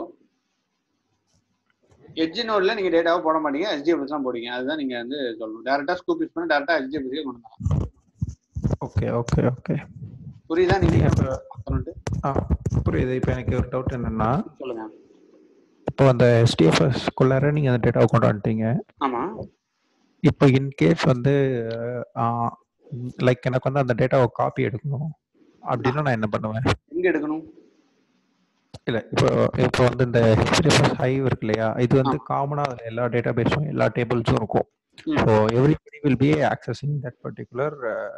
எட்ஜ் நோட்ல நீங்க டேட்டாவை போட மாட்டீங்க HDFS தான் போடுவீங்க அதுதான் நீங்க வந்து சொல்லணும் டேரக்டா ஸ்கூப் யூஸ் பண்ணி டேரக்டா HDFS கொண்டு வரலாம் ஓகே ஓகே ஓகே புரியுதா நீங்க இப்ப- சொல்லிட்டு ஆ புரியுது இப்போ எனக்கு ஒரு டவுட் என்னன்னா சொல்லுங்க இப்போ அந்த எஸ்டிஎஃப்எஸ் குள்ளார நீங்க அந்த டேட்டாவை கொண்டு வந்துட்டீங்க ஆமா இப்போ இன்கேஸ் வந்து லைக் எனக்கு வந்து அந்த டேட்டாவை காப்பி எடுக்கணும் அப்படின்னா நான் என்ன பண்ணுவேன் எங்க எடுக்கணும் இல்ல இப்போ இப்போ வந்து இந்த ஹெச்டிஎஃப்எஸ் ஹைவ் இருக்கு இல்லையா இது வந்து காமனா அதுல எல்லா டேட்டா பேஸும் எல்லா டேபிள்ஸும் இருக்கும் ம். So everybody will be accessing that particular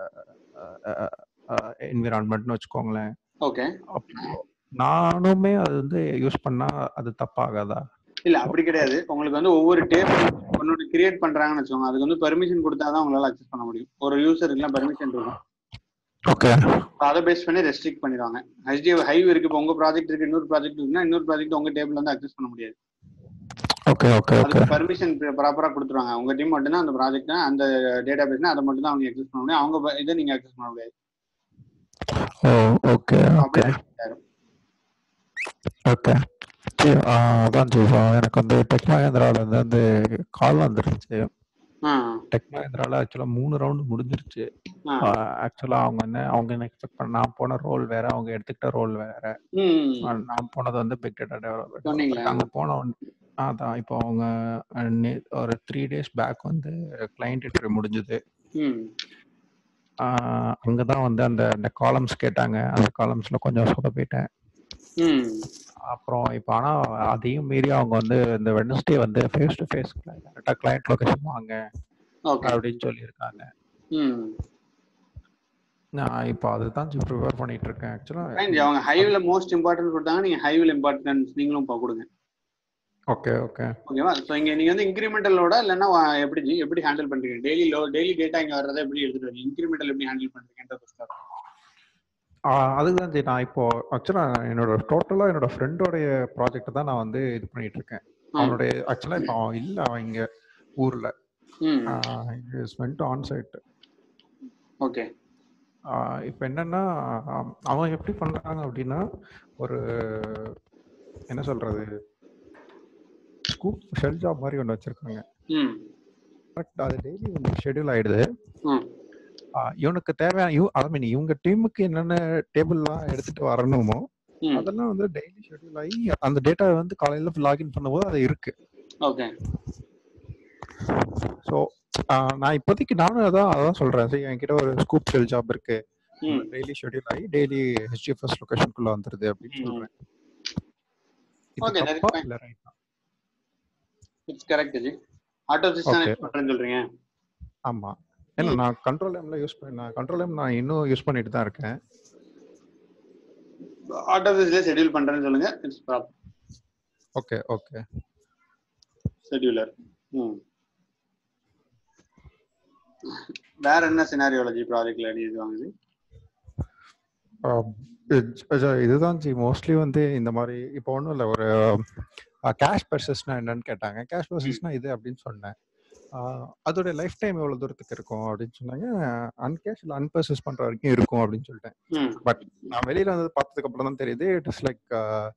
என்விரான்மெண்ட்னு வச்சுக்கோங்களேன் ஓகே அப்போ நானுமே அது வந்து யூஸ் பண்ணா அது தப்பாகாதா இல்ல அப்படி கிடையாது உங்களுக்கு வந்து ஒவ்வொரு டேபிள் ஒன்னொரு கிரியேட் பண்றாங்கன்னு வச்சுக்கோங்க அதுக்கு வந்து பெர்மிஷன் கொடுத்தாதான் உங்களால அக்சஸ் பண்ண முடியும் ஒரு யூசருக்குலாம் பெர்மிஷன் இருக்கும் ஓகே அதை பேஸ் பண்ணி ரெஸ்ட்ரிக்ட் பண்ணிடுவாங்க ஹெச்டி ஹைவ் இருக்கு இப்போ உங்க ப்ராஜெக்ட் இருக்கு இன்னொரு ப்ராஜெக்ட் இருக்குன்னா இன்னொரு ப்ராஜெக்ட் உங்க டேபிள் வந்து அக்சஸ் பண்ண முடியாது ஓகே ஓகே ஓகே அதுக்கு பர்மிஷன் ப்ராப்பரா கொடுத்துருவாங்க உங்க டீம் மட்டும்தான் அந்த ப்ராஜெக்ட் அந்த டேட்டா பேஸ்னா அதை மட்டும் தான் அவங்க அக்சஸ் பண்ண முடியும் அவங்க இதை நீங்க அக்சஸ் பண்ண முடியாது ஓ ஓகே ஓகே அப்படியே restrict ஆயிரும். ஓகே சரி, ஆ, அதான் ஜீவா எனக்கு வந்து டெக் மகேந்திரால இருந்து வந்து கால் வந்துருச்சு ஆ டெக் மகேந்திரால ஆக்சுவலா மூணு ரவுண்டு முடிஞ்சிருச்சு ஆ ஆக்சுவலா அவங்க என்ன அவங்க என்ன எக்ஸ்பெக்ட் பண்ண நான் போன ரோல் வேற அவங்க எடுத்துக்கிட்ட ரோல் வேற ம் நான் நான் போனது வந்து பிக் டேட்டா சொன்னீங்களே. டெவலப்மெண்ட் அங்க போன உடனே அதான் இப்போ அவங்க அஹ், நே- ஒரு த்ரீ டேஸ் பேக் வந்து கிளைண்ட் இன்டர்வியூ முடிஞ்சது ம் அங்கதான் வந்து அந்த அந்த காலம்ஸ் கேட்டாங்க அந்த காலம்ஸ்ல கொஞ்சம் சொத போயிட்டேன் ம் அப்புறம் இப்போ ஆனா அதையும் மீறி அவங்க வந்து இந்த வெட்னஸ்டே வந்து ஃபேஸ் டு ஃபேஸ் கரெக்டாக கிளைண்ட் லொகேஷன் வாங்க ஓகே அப்படின்னு சொல்லியிருக்காங்க ம் நான் இப்போ அதுதான் ப்ரிப்பேர் பண்ணிட்டு இருக்கேன் ஆக்சுவலா Fine ஜி, அவங்க ஹைவ்ல மோஸ்ட் இம்பார்ட்டன்ட் கொடுத்தாங்க நீங்க ஹைவ்ல இம்பார்ட்டன்ஸ் நீங்களும் இப்போ கொடுங்க ஓகே ஓகே ஓகேவா ஸோ இங்க நீங்க வந்து இன்க்ரிமெண்டலோட இல்லைன்னா வா- எப்படி ஜி எப்படி ஹேண்டில் பண்றீங்க டெய்லி லோ டெய்லி டேட்டா இங்க வர்றதை எப்படி எடுத்துட்டு வரீங்க இன்க்ரிமெண்டல் எப்படி ஹேண்டில் பண்றீங்கன்ற question. அதுதான் சரி நான் இப்போ ஆக்சுவலா என்னோட டோட்டலா என்னோட ஃப்ரெண்டோடைய ப்ராஜெக்ட் தான் நான் வந்து இது பண்ணிட்டு இருக்கேன் ஆ. அவனுடைய ஆக்சுவலா இப்போ அவன் இல்ல அவன் இங்க ஊர்ல ம் is went on site okay இப்போ என்னன்னா ஆம், அவங்க எப்படி பண்றாங்க அப்படின்னா ஒரு என்ன சொல்றது ஸ்கூப் ஷெல் ஜாப் மாதிரி ஒன்று வச்சிருக்காங்க ம் கரெக்ட் அது டெய்லி வந்து ஷெட்யூல் ஆயிடுது ம் ஆ, இவனுக்கு தேவையான இவ ஐ மீன் இவங்க டீமுக்கு என்னென்ன டேபிள்லாம் எடுத்துட்டு வரணுமோ ம் அதெல்லாம் வந்து டெய்லி ஷெட்யூல் ஆகி அந்த டேட்டா வந்து காலையில லாகின் பண்ணும்போது அது இருக்கு ஓகே ஸோ நான் இப்போதைக்கு நானும் அதான் அதான் சொல்றேன் சரி என்கிட்ட ஒரு ஸ்கூப் ஷெல் ஜாப் இருக்கு ம் டெய்லி ஷெட்யூல் ஆகி டெய்லி ஹெச்டிஎஃப்எஸ் லொகேஷனுக்குள்ள வந்துருது அப்படின்னு ம். சொல்றேன் இது Okay, that is தப்பா fine. இல்ல right ஆ? It's correct ji auto system Okay. Use பண்றேன்னு சொல்றீங்க ஆமா ஏன்னா நான் கண்ட்ரோல் எம்ல யூஸ் பண்ண கண்ட்ரோல் எம் நான் இன்னும் யூஸ் பண்ணிட்டு தான் இருக்கேன் ஆட்டோ சிஸ்டம் ஷெட்யூல் பண்றேன்னு சொல்லுங்க it's proper okay okay scheduler ம் வேற என்ன சினாரியாலஜி ப்ராஜெக்ட்ல நீ இது வாங்குது இதுதான் ஜி மோஸ்ட்லி வந்து இந்த மாதிரி இப்போ ஒன்றும் இல்லை ஒரு கேஷ் பர்சஸ்னா என்னன்னு கேட்டாங்க கேஷ் பர்சஸ்னா இது அப்படின்னு சொன்னேன் ஆஹ் அதோட லைஃப் டைம் எவ்வளோ தூரத்துக்கு இருக்கும் அப்படின்னு சொன்னாங்க அன்கேஷ் இல்லை அன்பர்சஸ் பண்ணுற வரைக்கும் இருக்கும் அப்படின்னு சொல்லிட்டேன் ம் பட் நான் வெளியில வந்து பார்த்ததுக்கு அப்புறம் தான் தெரியுது இட் இஸ் லைக்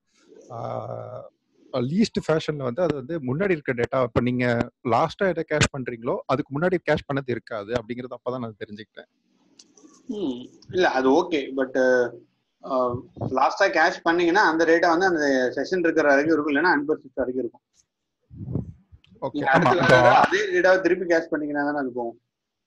லீஸ்ட் ஃபேஷன்ல வந்து அது வந்து முன்னாடி இருக்க டேட்டா இப்போ நீங்க லாஸ்டா எதை கேஷ் பண்றீங்களோ அதுக்கு முன்னாடி கேஷ் பண்ணது இருக்காது அப்படிங்கறது அப்பதான் நான் தெரிஞ்சுக்கிட்டேன் ம் இல்ல அது ஓகே பட் லாஸ்டா கேஷ் பண்ணீங்கன்னா அந்த டேட்டா வந்து அந்த செஷன் இருக்கிற வரைக்கும் இருக்கும் இல்லைன்னா அன்பர்சிஸ்ட் வரைக்கும் இருக்கும் ஓகே நீங்க ஆமா அடுத்து வேற ஏதாவது அதே டேட்டாவை திருப்பி கேஷ் பண்ணீங்கன்னா தானே அது போகும்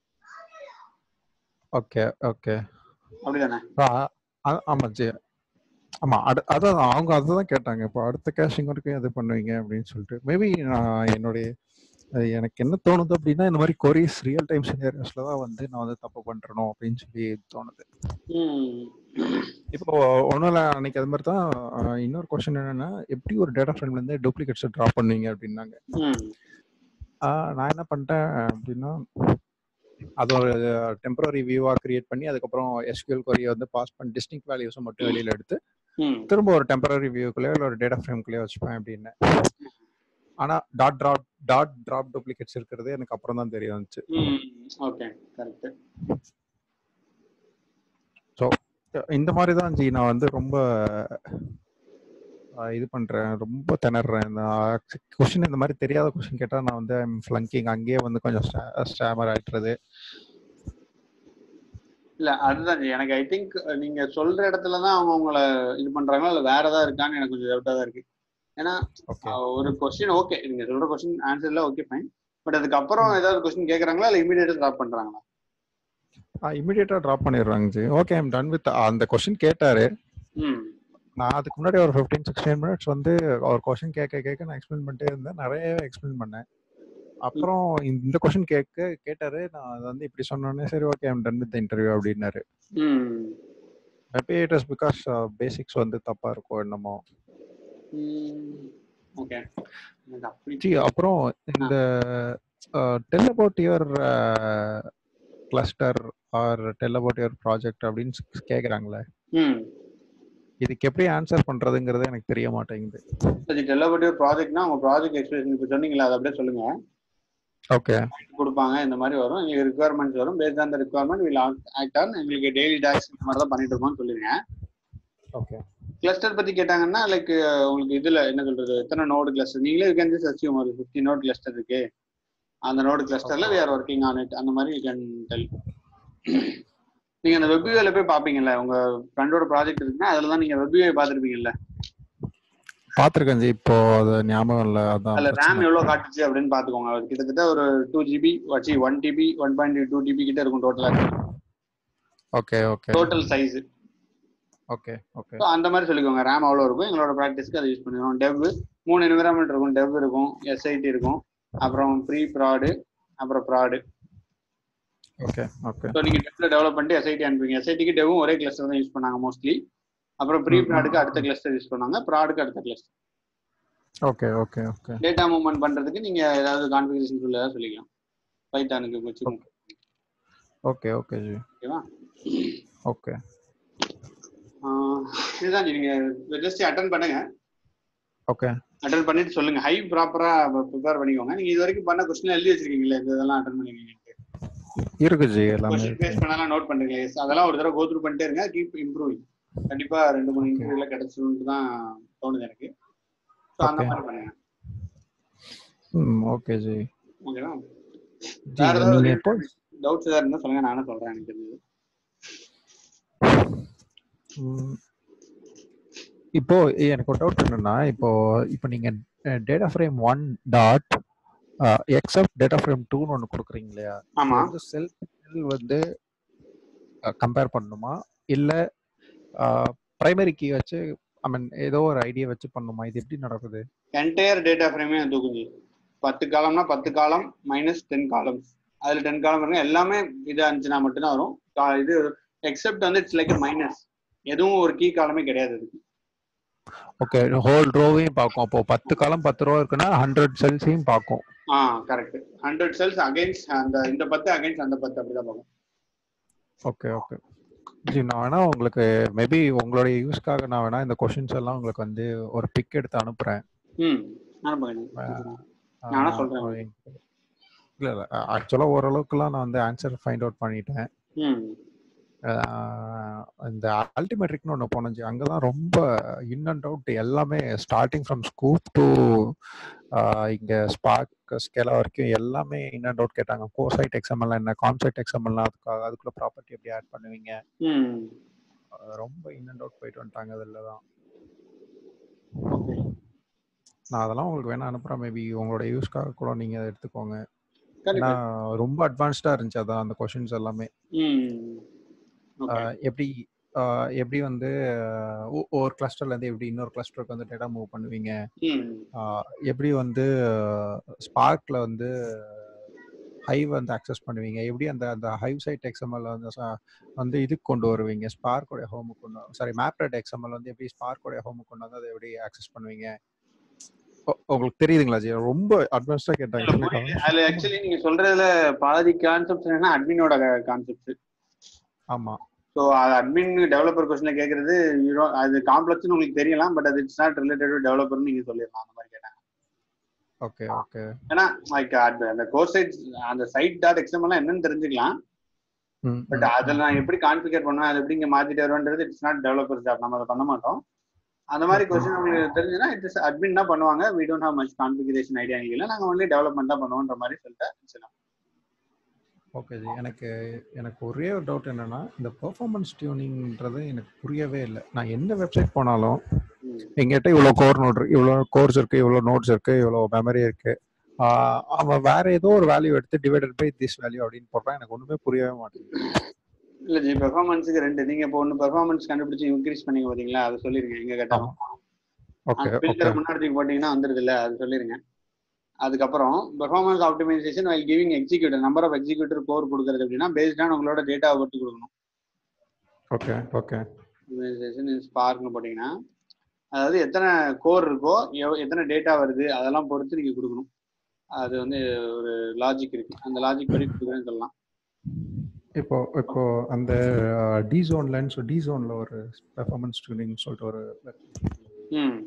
ஓகே ஓகே அப்படிதானே ஆமா ஜி ஆமா அடு அதான் அவங்க அதுதான் கேட்டாங்க இப்போ அடுத்த கேஷிங் வரைக்கும் எது பண்ணுவீங்க அப்படின்னு சொல்லிட்டு மேபி நான் என்னுடைய அஹ் எனக்கு என்ன தோணுது அப்படின்னா இந்த மாதிரி கொரிஸ் ரியல் டைம் சினியர்ஸ்ல தான் வந்து நான் வந்து தப்பு பண்றணும் அப்படின்னு சொல்லி தோணுது ம் இப்போ ஒன்றும் இல்லை அன்னைக்கு அது மாதிரி தான் அஹ், இன்னொரு கொஸ்டின் என்னன்னா எப்படி ஒரு டேட்டா ஃப்ரேம்ல இருந்து டூப்ளிகேட்ஸ் ட்ரா பண்ணுவீங்க அப்படின்னாங்க ம் ஆஹ், நான் என்ன பண்ணிட்டேன் அப்படின்னா அது ஒரு டெம்பரரி வியூவா கிரியேட் பண்ணி அதுக்கப்புறம் எஸ்கியூஎல் கொரியை வந்து பாஸ் பண்ணி டிஸ்டிங் வேல்யூஸை மட்டும் வெளியில எடுத்து ம் திரும்ப ஒரு டெம்பரரி வியூக்குள்ளே இல்லை ஒரு டேட்டா ஃப்ரேம்குள்ளேயே வச்சுப்பேன் அப்படின்னு ஆனா dot drop dot drop duplicates இருக்கிறது எனக்கு அப்புறம் தான் தெரிய வந்துச்சு ம் ஓகே கரெக்ட் இந்த மாதிரி தான் ஜி நான் வந்து ரொம்ப ஆஹ், இது பண்றேன் ரொம்ப திணறேன் கொஸ்டின் இந்த மாதிரி தெரியாத கொஸ்டின் கேட்டா நான் வந்து ஃபிளங்கிங் அங்கேயே வந்து கொஞ்சம் ஸ்டாமர் ஆயிட்டுறது இல்ல அதுதான் ஜி. எனக்கு ஐ திங்க் நீங்க சொல்ற இடத்துல தான் அவங்க உங்களை இது பண்றாங்களா இல்ல வேற ஏதாவது இருக்கான்னு எனக்கு கொஞ்சம் டவுட்டா தான் இருக்கு ஏன்னா ஓகே அஹ், ஒரு கொஸ்டின் ஓகே நீங்க சொல்ற கொஸ்டின் ஆன்சர்ல ஓகே ஃபைன் பட் அதுக்கப்புறம் ஏதாவது கொஸ்டின் கேக்குறாங்களா இல்ல இமீடியட்டா ஸ்டாப் பண்றாங்களா இமிடியேட்டா ட்ராப் பண்ணிடுறாங்க ji okay I'm done with அந்த கொஸ்டின் கேட்டாரு ம் நான் அதுக்கு முன்னாடி ஒரு ஃபிஃப்டீன் சிக்ஸ்டீன் மினிட்ஸ் வந்து ஒரு கொஸ்டின் கேட்க கேட்க நான் எக்ஸ்பிளைன் பண்ணிட்டே இருந்தேன் நிறைய எக்ஸ்பிளைன் பண்ணேன் அப்புறம் இந்த கொஸ்டின் கேட்க கேட்டாரு நான் அது வந்து இப்படி சொன்னோடனே சரி okay I'm done with interview அப்படின்னாரு ம் maybe it is because basics வந்து தப்பா இருக்கும் என்னமோ ஓகே எனக்கு அப்படி ஜி அப்புறம் இந்த tell about your cluster or tell about your project அப்படின்னு கேக்குறாங்களே ம் இதுக்கு எப்படி ஆன்சர் பண்றதுங்கிறது எனக்கு தெரிய மாட்டேங்குது சரி டெல்லபடி ஒரு ப்ராஜெக்ட்னா உங்க ப்ராஜெக்ட் எக்ஸ்பிரஷன் இப்போ சொன்னீங்களா அதை அப்படியே சொல்லுங்க ஓகே கொடுப்பாங்க இந்த மாதிரி வரும் எங்களுக்கு ரிக்குவயர்மெண்ட்ஸ் வரும் based on the requirement will act on எங்களுக்கு டெய்லி டாக்ஸ் இந்த மாதிரி தான் பண்ணிட்டு இருக்கோம்னு சொல்லிருங்க ஓகே கிளஸ்டர் பத்தி கேட்டாங்கன்னா லைக் உங்களுக்கு இதுல என்ன சொல்றது எத்தனை நோடு கிளஸ்டர் நீங்களே யூ கேன் ஜஸ்ட் அசியூம் ஒரு ஃபிஃப்டி நோட் கிளஸ்டர் இருக்கு அந்த நோடு கிளஸ்டர்ல we are working on it அந்த மாதிரி யூ கேன் டெல் நீங்க அந்த வெப்யூல போய் பாப்பீங்கல்ல உங்க ஃப்ரெண்டோட ப்ராஜெக்ட் இருக்குன்னா அதுல தான் நீங்க வெப்யூ பார்த்துருப்பீங்கல்ல பாத்திருக்கேன் ஜி இப்போ அது ஞாபகம் இல்ல அதுல அதான் ரேம் பிரச்சனை. எவ்வளவு காட்டுச்சு அப்படின்னு பாத்துக்கோங்க அது கிட்டத்தட்ட ஒரு டூ ஜிபி வச்சு one TB one point two TB கிட்ட இருக்கும் டோட்டலா okay okay total size okay okay அந்த மாதிரி சொல்லிக்கோங்க ரேம் அவ்வளோ இருக்கும் எங்களோட ப்ராக்டிஸ்க்கு அதை யூஸ் பண்ணிக்கிறோம் டெவ் மூணு என்விரான்மெண்ட் இருக்கும் டெவ் இருக்கும் எஸ்ஐடி இருக்கும் அப்புறம் ப்ரீ ப்ராடு அப்புறம் ப்ராடு ஓகே ஓகே ஸோ நீங்க டெவ்ல டெவலப் பண்ணிட்டு எஸ்ஐடி அனுப்புவீங்க எஸ்ஐடிக்கு டெவும் ஒரே கிளஸ்டர் தான் யூஸ் பண்ணாங்க மோஸ்ட்லி அப்புறம் ப்ரீ ம், ப்ராடுக்கு ம். அடுத்த கிளஸ்டர் யூஸ் பண்ணாங்க ப்ராடுக்கு அடுத்த cluster okay okay okay data movement பண்றதுக்கு நீங்க ஏதாவது கான்ஃபிகரேஷன் சொல்ல ஏதாவது சொல்லிக்கலாம் பைத்தானுக்கு வச்சுக்கோங்க ஓகே ஓகே ஜி ஓகேவா ஓகே ஆஹ் இதுதான் ஜி, நீங்க ஜஸ்ட் அட்டன் பண்ணுங்க ஓகே அட்டன் பண்ணிட்டு சொல்லுங்க ஹை ப்ராப்பரா ப்ரிப்பேர் பண்ணிக்கோங்க நீங்க இது வரைக்கும் பண்ண கொஸ்டின் எழுதி வச்சிருக்கீங்களா இந்த இதெல்லாம் அட்டன் பண்ணிருக்கீங்க இருக்கு ஜி எல்லாமே கொஸ்டின் இருக்கு பேஸ் பண்ணலாம் நோட் பண்றீங்க Yes, அதெல்லாம் ஒரு தடவை கோத்ரூ பண்ணிட்டே இருங்க கீப் இம்ப்ரூவிங் கண்டிப்பா ரெண்டு மூணு இன்டர்வியூல கிடைச்சிரும்னு தான் தோணுது எனக்கு ஸோ அந்த Okay. மாதிரி பண்ணுங்க ம் ஓகே ஜி ஓகேவா ஜி வேற ஏதாவது நீங்க எப்போ டவுட்ஸ் ஏதாவது இருந்தா சொல்லுங்க நானும் சொல்றேன் எனக்கு தெரிஞ்சது ம், இப்போ எனக்கு ஒரு டவுட் என்னன்னா இப்போ இப்போ நீங்க data frame one dot except data frame டூன்னு ஒன்று கொடுக்குறீங்க இல்லையா இது ஆமா வந்து செல் செல் வந்து கம்பேர் பண்ணணுமா இல்ல பிரைமரி கீ வச்சு ஐ மீன் ஏதோ ஒரு ஐடியா வச்சு பண்ணணுமா இது எப்படி நடக்குது என்டையர் டேட்டா ஃப்ரேமே தூக்குஞ்சு பத்து காலம்னா பத்து காலம் மைனஸ் டென் காலம்ஸ் அதுல டென் காலம் இருக்கு எல்லாமே இது இருந்துச்சுன்னா மட்டும்தான் வரும் கா- இது எக்ஸப்ட் வந்து இட்ஸ் லைக் மைனஸ் எதுவும் ஒரு கீ காலமே கிடையாது அதுக்கு ஓகே ஹோல் ரோவையும் பார்க்கும் அப்போ பத்து காலம் பத்து ரூபா இருக்குன்னா ஹண்ட்ரட் செல்ஸையும் பார்க்கும் ஆ கரெக்ட் ஹண்ட்ரட் செல்ஸ் அகைன்ஸ்ட் அந்த இந்த பத்து அகைன்ஸ்ட் அந்த பத்து அப்படிதான் பார்க்கும் ஓகே ஓகே ஜி நான் வேணா உங்களுக்கு மேபி உங்களுடைய யூஸ்க்காக நான் வேணா இந்த கொஷின்ஸ் எல்லாம் உங்களுக்கு வந்து ஒரு பிக் எடுத்து அனுப்புறேன் ம் அனுப்புங்க நானா சொல்றேன். இல்ல இல்ல ஆக்சுவலா ஓரளவுக்குலாம் நான் வந்து ஆன்சர் ஃபைண்ட் அவுட் பண்ணிட்டேன் ம் ஆஹ் இந்த அல்டிமேட்ரிக்னு ஒன்று போனச்சு அங்கே தான் ரொம்ப இன் அண்ட் அவுட் எல்லாமே ஸ்டார்டிங் ஃப்ரம் ஸ்கூப் டு இங்கே ஸ்பார்க் ஸ்கேலா வரைக்கும் எல்லாமே இன் அண்ட் அவுட் கேட்டாங்க கோசைட் எக்ஸாம்எல்லாம் என்ன கான்சைட் எக்ஸாம்எல்லாம் அதுக்காக அதுக்குள்ள ப்ராப்பர்ட்டி எப்படி ஆட் பண்ணுவீங்க ம் அஹ் ரொம்ப இன் அண்ட் அவுட் போயிட்டு வந்துட்டாங்க அதில் தான் ஓகே நான் அதெல்லாம் உங்களுக்கு வேணா அனுப்புகிறேன் மேபி உங்களோட யூஸ்க்காக கூட நீங்கள் அதை எடுத்துக்கோங்க ஏன்னா கரெக்ட் ரொம்ப அட்வான்ஸ்டாக இருந்துச்சு அதான் அந்த கொஷின்ஸ் எல்லாமே ம் ஓகே ஆஹ் எப்படி ஆஹ் எப்படி வந்து ஆஹ் ஒ- ஒரு கிளஸ்டர்ல இருந்து எப்படி இன்னொரு கிளஸ்டருக்கு வந்து டேட்டா மூவ் பண்ணுவீங்க ம் ஆஹ் எப்படி வந்து ஸ்பார்க்ல வந்து ஹைவ் வந்து அக்சஸ் பண்ணுவீங்க எப்படி அந்த அந்த ஹைவ் சைட் எக்ஸ்எம்எல் வந்து ச- வந்து இதுக்கு கொண்டு வருவீங்க ஸ்பார்க்கோட ஹோமுக்கு கொண்டு சாரி மேப்ரெட் எக்ஸ்எம்எல் வந்து எப்படி ஸ்பார்க்கோட ஹோமுக்கு கொண்டு வந்து அதை எப்படி ஆக்சஸ் பண்ணுவீங்க உ- உங்களுக்கு தெரியுதுங்களா ஜி ரொம்ப அட்வான்ஸ்டா கேட்டாங்க இல்ல, புரியுது. அதுல ஆக்சுவலி நீங்க சொல்றதுல பாதி கான்செப்ட் என்னன்னா அட்மினோட கான்செப்ட் ஆமா ஸோ அது அட்மின் டெவலப்பர் கொஸ்டின்ல கேட்கறது you know, அது காம்ப்ளெக்ஸ்னு உங்களுக்கு தெரியலாம் பட் அது இட்ஸ் நாட் ரிலேட்டட் டு டெவலப்பர்னு நீங்க சொல்லிடலாம் அந்த மாதிரி கேட்டாங்க ஓகே ஓகே ஏன்னா லைக் அந்த கோர் சைட் அந்த சைட் டாட் எக்ஸாம் எல்லாம் என்னன்னு தெரிஞ்சுக்கலாம் பட் அதில் நான் எப்படி கான்ஃபிகர் பண்ணுவேன் அதை எப்படி இங்க மாத்திட்டு வருவேன்றது இட்ஸ் நாட் டெவலப்பர் ஜாப் நம்ம அதை பண்ண மாட்டோம் அந்த மாதிரி கொஸ்டின் உங்களுக்கு தெரிஞ்சுன்னா இட்ஸ் அட்மின் தான் பண்ணுவாங்க we don't have much configuration idea இல்லை நாங்கள் ஒன்லி டெவலப்மெண்ட் தான் பண்ணுவோன்ற மாதிரி சொல்லிட்டு ஓகே ஜி எனக்கு எனக்கு ஒரே ஒரு டவுட் என்னன்னா இந்த பெர்ஃபார்மன்ஸ் டியூனிங்ன்றது எனக்கு புரியவே இல்லை நான் எந்த வெப்சைட் போனாலும் எங்கிட்ட இவ்வளோ கோர் நோட் இருக்கு இவ்வளோ கோர்ஸ் இருக்கு இவ்வளோ நோட்ஸ் இருக்கு இவ்வளோ மெமரி இருக்கு ஆஹ் அவன் வேற ஏதோ ஒரு வேல்யூ எடுத்து டிவைடட் பை திஸ் வேல்யூ அப்படின்னு போடுறான் எனக்கு ஒண்ணுமே புரியவே மாட்டேங்குது இல்ல ஜி பெர்ஃபார்மன்ஸுக்கு ரெண்டு நீங்க இப்போ ஒன்று பெர்ஃபார்மன்ஸ் கண்டுபிடிச்சு இன்க்ரீஸ் பண்ணீங்க பாத்தீங்களா அதை சொல்லிருங்க எங்க கேட்டாலும் ஓகே ஓகே ஃபில்டர் முன்னாடி தூக்கி போட்டீங்கன்னா வந்துருது இல்ல அது சொல்லிருங்க அதுக்கப்புறம் performance optimization while giving executor number of executor core கொடுக்கறது அப்படின்னா பேஸ்ட் ஆன் உங்களோட டேட்டா பொறுத்து கொடுக்கணும் ஓகே ஓகே ஆப்டிமைசேஷன் ஸ்பார்க்னு போட்டீங்கன்னா அதாவது எத்தனை கோர் இருக்கோ எவ்- எத்தனை டேட்டா வருது அதெல்லாம் பொறுத்து நீங்க கொடுக்கணும் அது வந்து ஒரு லாஜிக் இருக்கு அந்த லாஜிக் படி கொடுக்குறேன்னு சொல்லலாம் இப்போ இப்போ அந்த டி ஜோன்லன்னு சொல்லி டி ஜோன்ல ஒரு பெர்ஃபார்மன்ஸ் டியூனிங் சொல்லிட்டு ஒரு ம்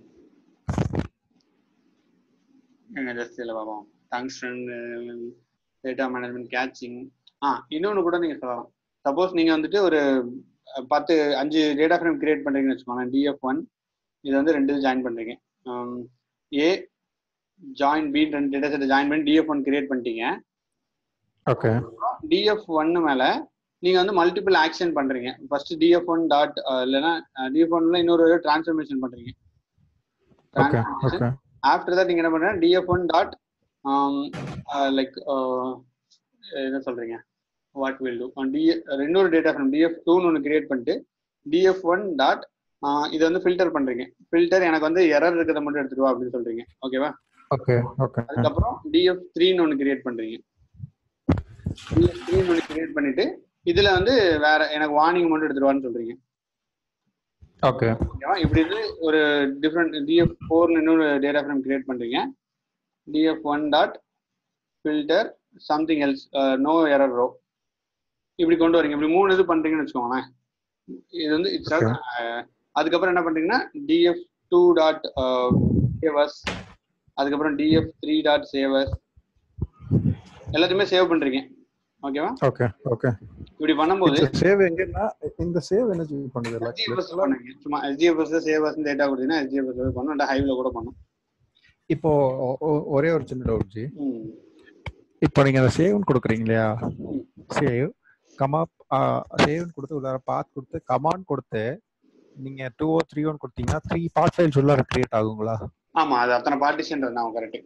எங்க ஜஸ்ட் இதில் பார்ப்போம் டங்ஸ்டன் டேட்டா மேனேஜ்மெண்ட் கேட்சிங் ஆ இன்னொன்று கூட நீங்கள் சொல்லலாம் சப்போஸ் நீங்கள் வந்துட்டு ஒரு அஹ், பத்து அஞ்சு டேட்டா ஃப்ரேம் கிரியேட் பண்ணுறீங்கன்னு வச்சுக்கோங்களேன் டிஎஃப் ஒன் இது வந்து ரெண்டு ஜாயின் பண்ணுறீங்க ஏ ஜாயின் பி ரெண்டு டேட்டா செட்டை ஜாயின் பண்ணி டிஎஃப் ஒன் கிரியேட் பண்ணிட்டீங்க ஓகே டிஎஃப் ஒன்னு மேல நீங்க வந்து மல்டிபிள் ஆக்ஷன் பண்றீங்க ஃபர்ஸ்ட் டிஎஃப் ஒன் டாட் இல்லைன்னா டிஎஃப் ஒன்ல இன்னொரு டிரான்ஸ்ஃபர்மேஷன் பண்றீங்க ஓகே ஓகே ஆஃப்டர் தட் நீங்க என்ன பண்றீங்க டிஎஃப் ஒன் டாட் லைக் என்ன சொல்றீங்க வாட் வில் டூ டி இன்னொரு டேட்டா ஃப்ரம் டிஎஃப் டூன்னு ஒன்று கிரியேட் பண்ணிட்டு டிஎஃப் ஒன் டாட் இதை வந்து ஃபில்டர் பண்றீங்க ஃபில்டர் எனக்கு வந்து எரர் இருக்கிறத மட்டும் எடுத்துட்டு வா அப்படின்னு சொல்றீங்க ஓகேவா ஓகே ஓகே அதுக்கப்புறம் டிஎஃப் த்ரீன்னு ஒன்று கிரியேட் பண்றீங்க டிஎஃப் த்ரீன்னு ஒன்று கிரியேட் பண்ணிட்டு இதுல வந்து வேற எனக்கு வார்னிங் மட்டும் எடுத்துருவான்னு சொல்றீங்க ஓகே ஓகேவா இப்படி இது ஒரு டிஃப்ரெண்ட் டிஎஃப் ஃபோர்னு இன்னொரு டேட்டா ஃப்ரேம் கிரியேட் பண்றீங்க DF one dot filter something else no error row இப்படி கொண்டு வரீங்க இப்படி மூணு இது பண்றீங்கன்னு வச்சுக்கோங்களேன் இது வந்து இட்ஸ் Okay. அதுக்கப்புறம் என்ன பண்றீங்கன்னா டிஎஃப் டூ டாட் கேவஸ் அதுக்கப்புறம் டிஎஃப் த்ரீ டாட் சேவர்ஸ் எல்லாத்தையுமே சேவ் பண்றீங்க ஓகேவா ஓகே ஓகே இப்படி பண்ணும்போது சேவ் எங்கன்னா இந்த சேவ் என்ன யூஸ் பண்ணுது SGFS பண்ணுங்க சும்மா எஸ்ஜிஎஃப்எஸ் சேவர்ஸ் டேட்டா கொடுத்தீங்கன்னா எஸ்ஜிஎஃப்எஸ் பண்ணும் இல்லை ஹைவ்ல கூட பண்ணும் இப்போ ஒ- ஒ- ஒரே ஒரு சின்ன டவுட் ஜி ம். இப்போ நீங்க அந்த சேவ்னு கொடுக்குறீங்க இல்லையா சேவ் கமா சேவ்னு கொடுத்து உள்ளார பாத் கொடுத்து கமாண்ட் கொடுத்து நீங்க டூ ஓ த்ரீ ஒன் கொடுத்தீங்கன்னா த்ரீ பார்ட் ஃபைல்ஸ் உள்ளார கிரியேட் ஆகுங்களா ஆமா அது அத்தனை பார்ட்டிஷன் நான் கரெக்ட்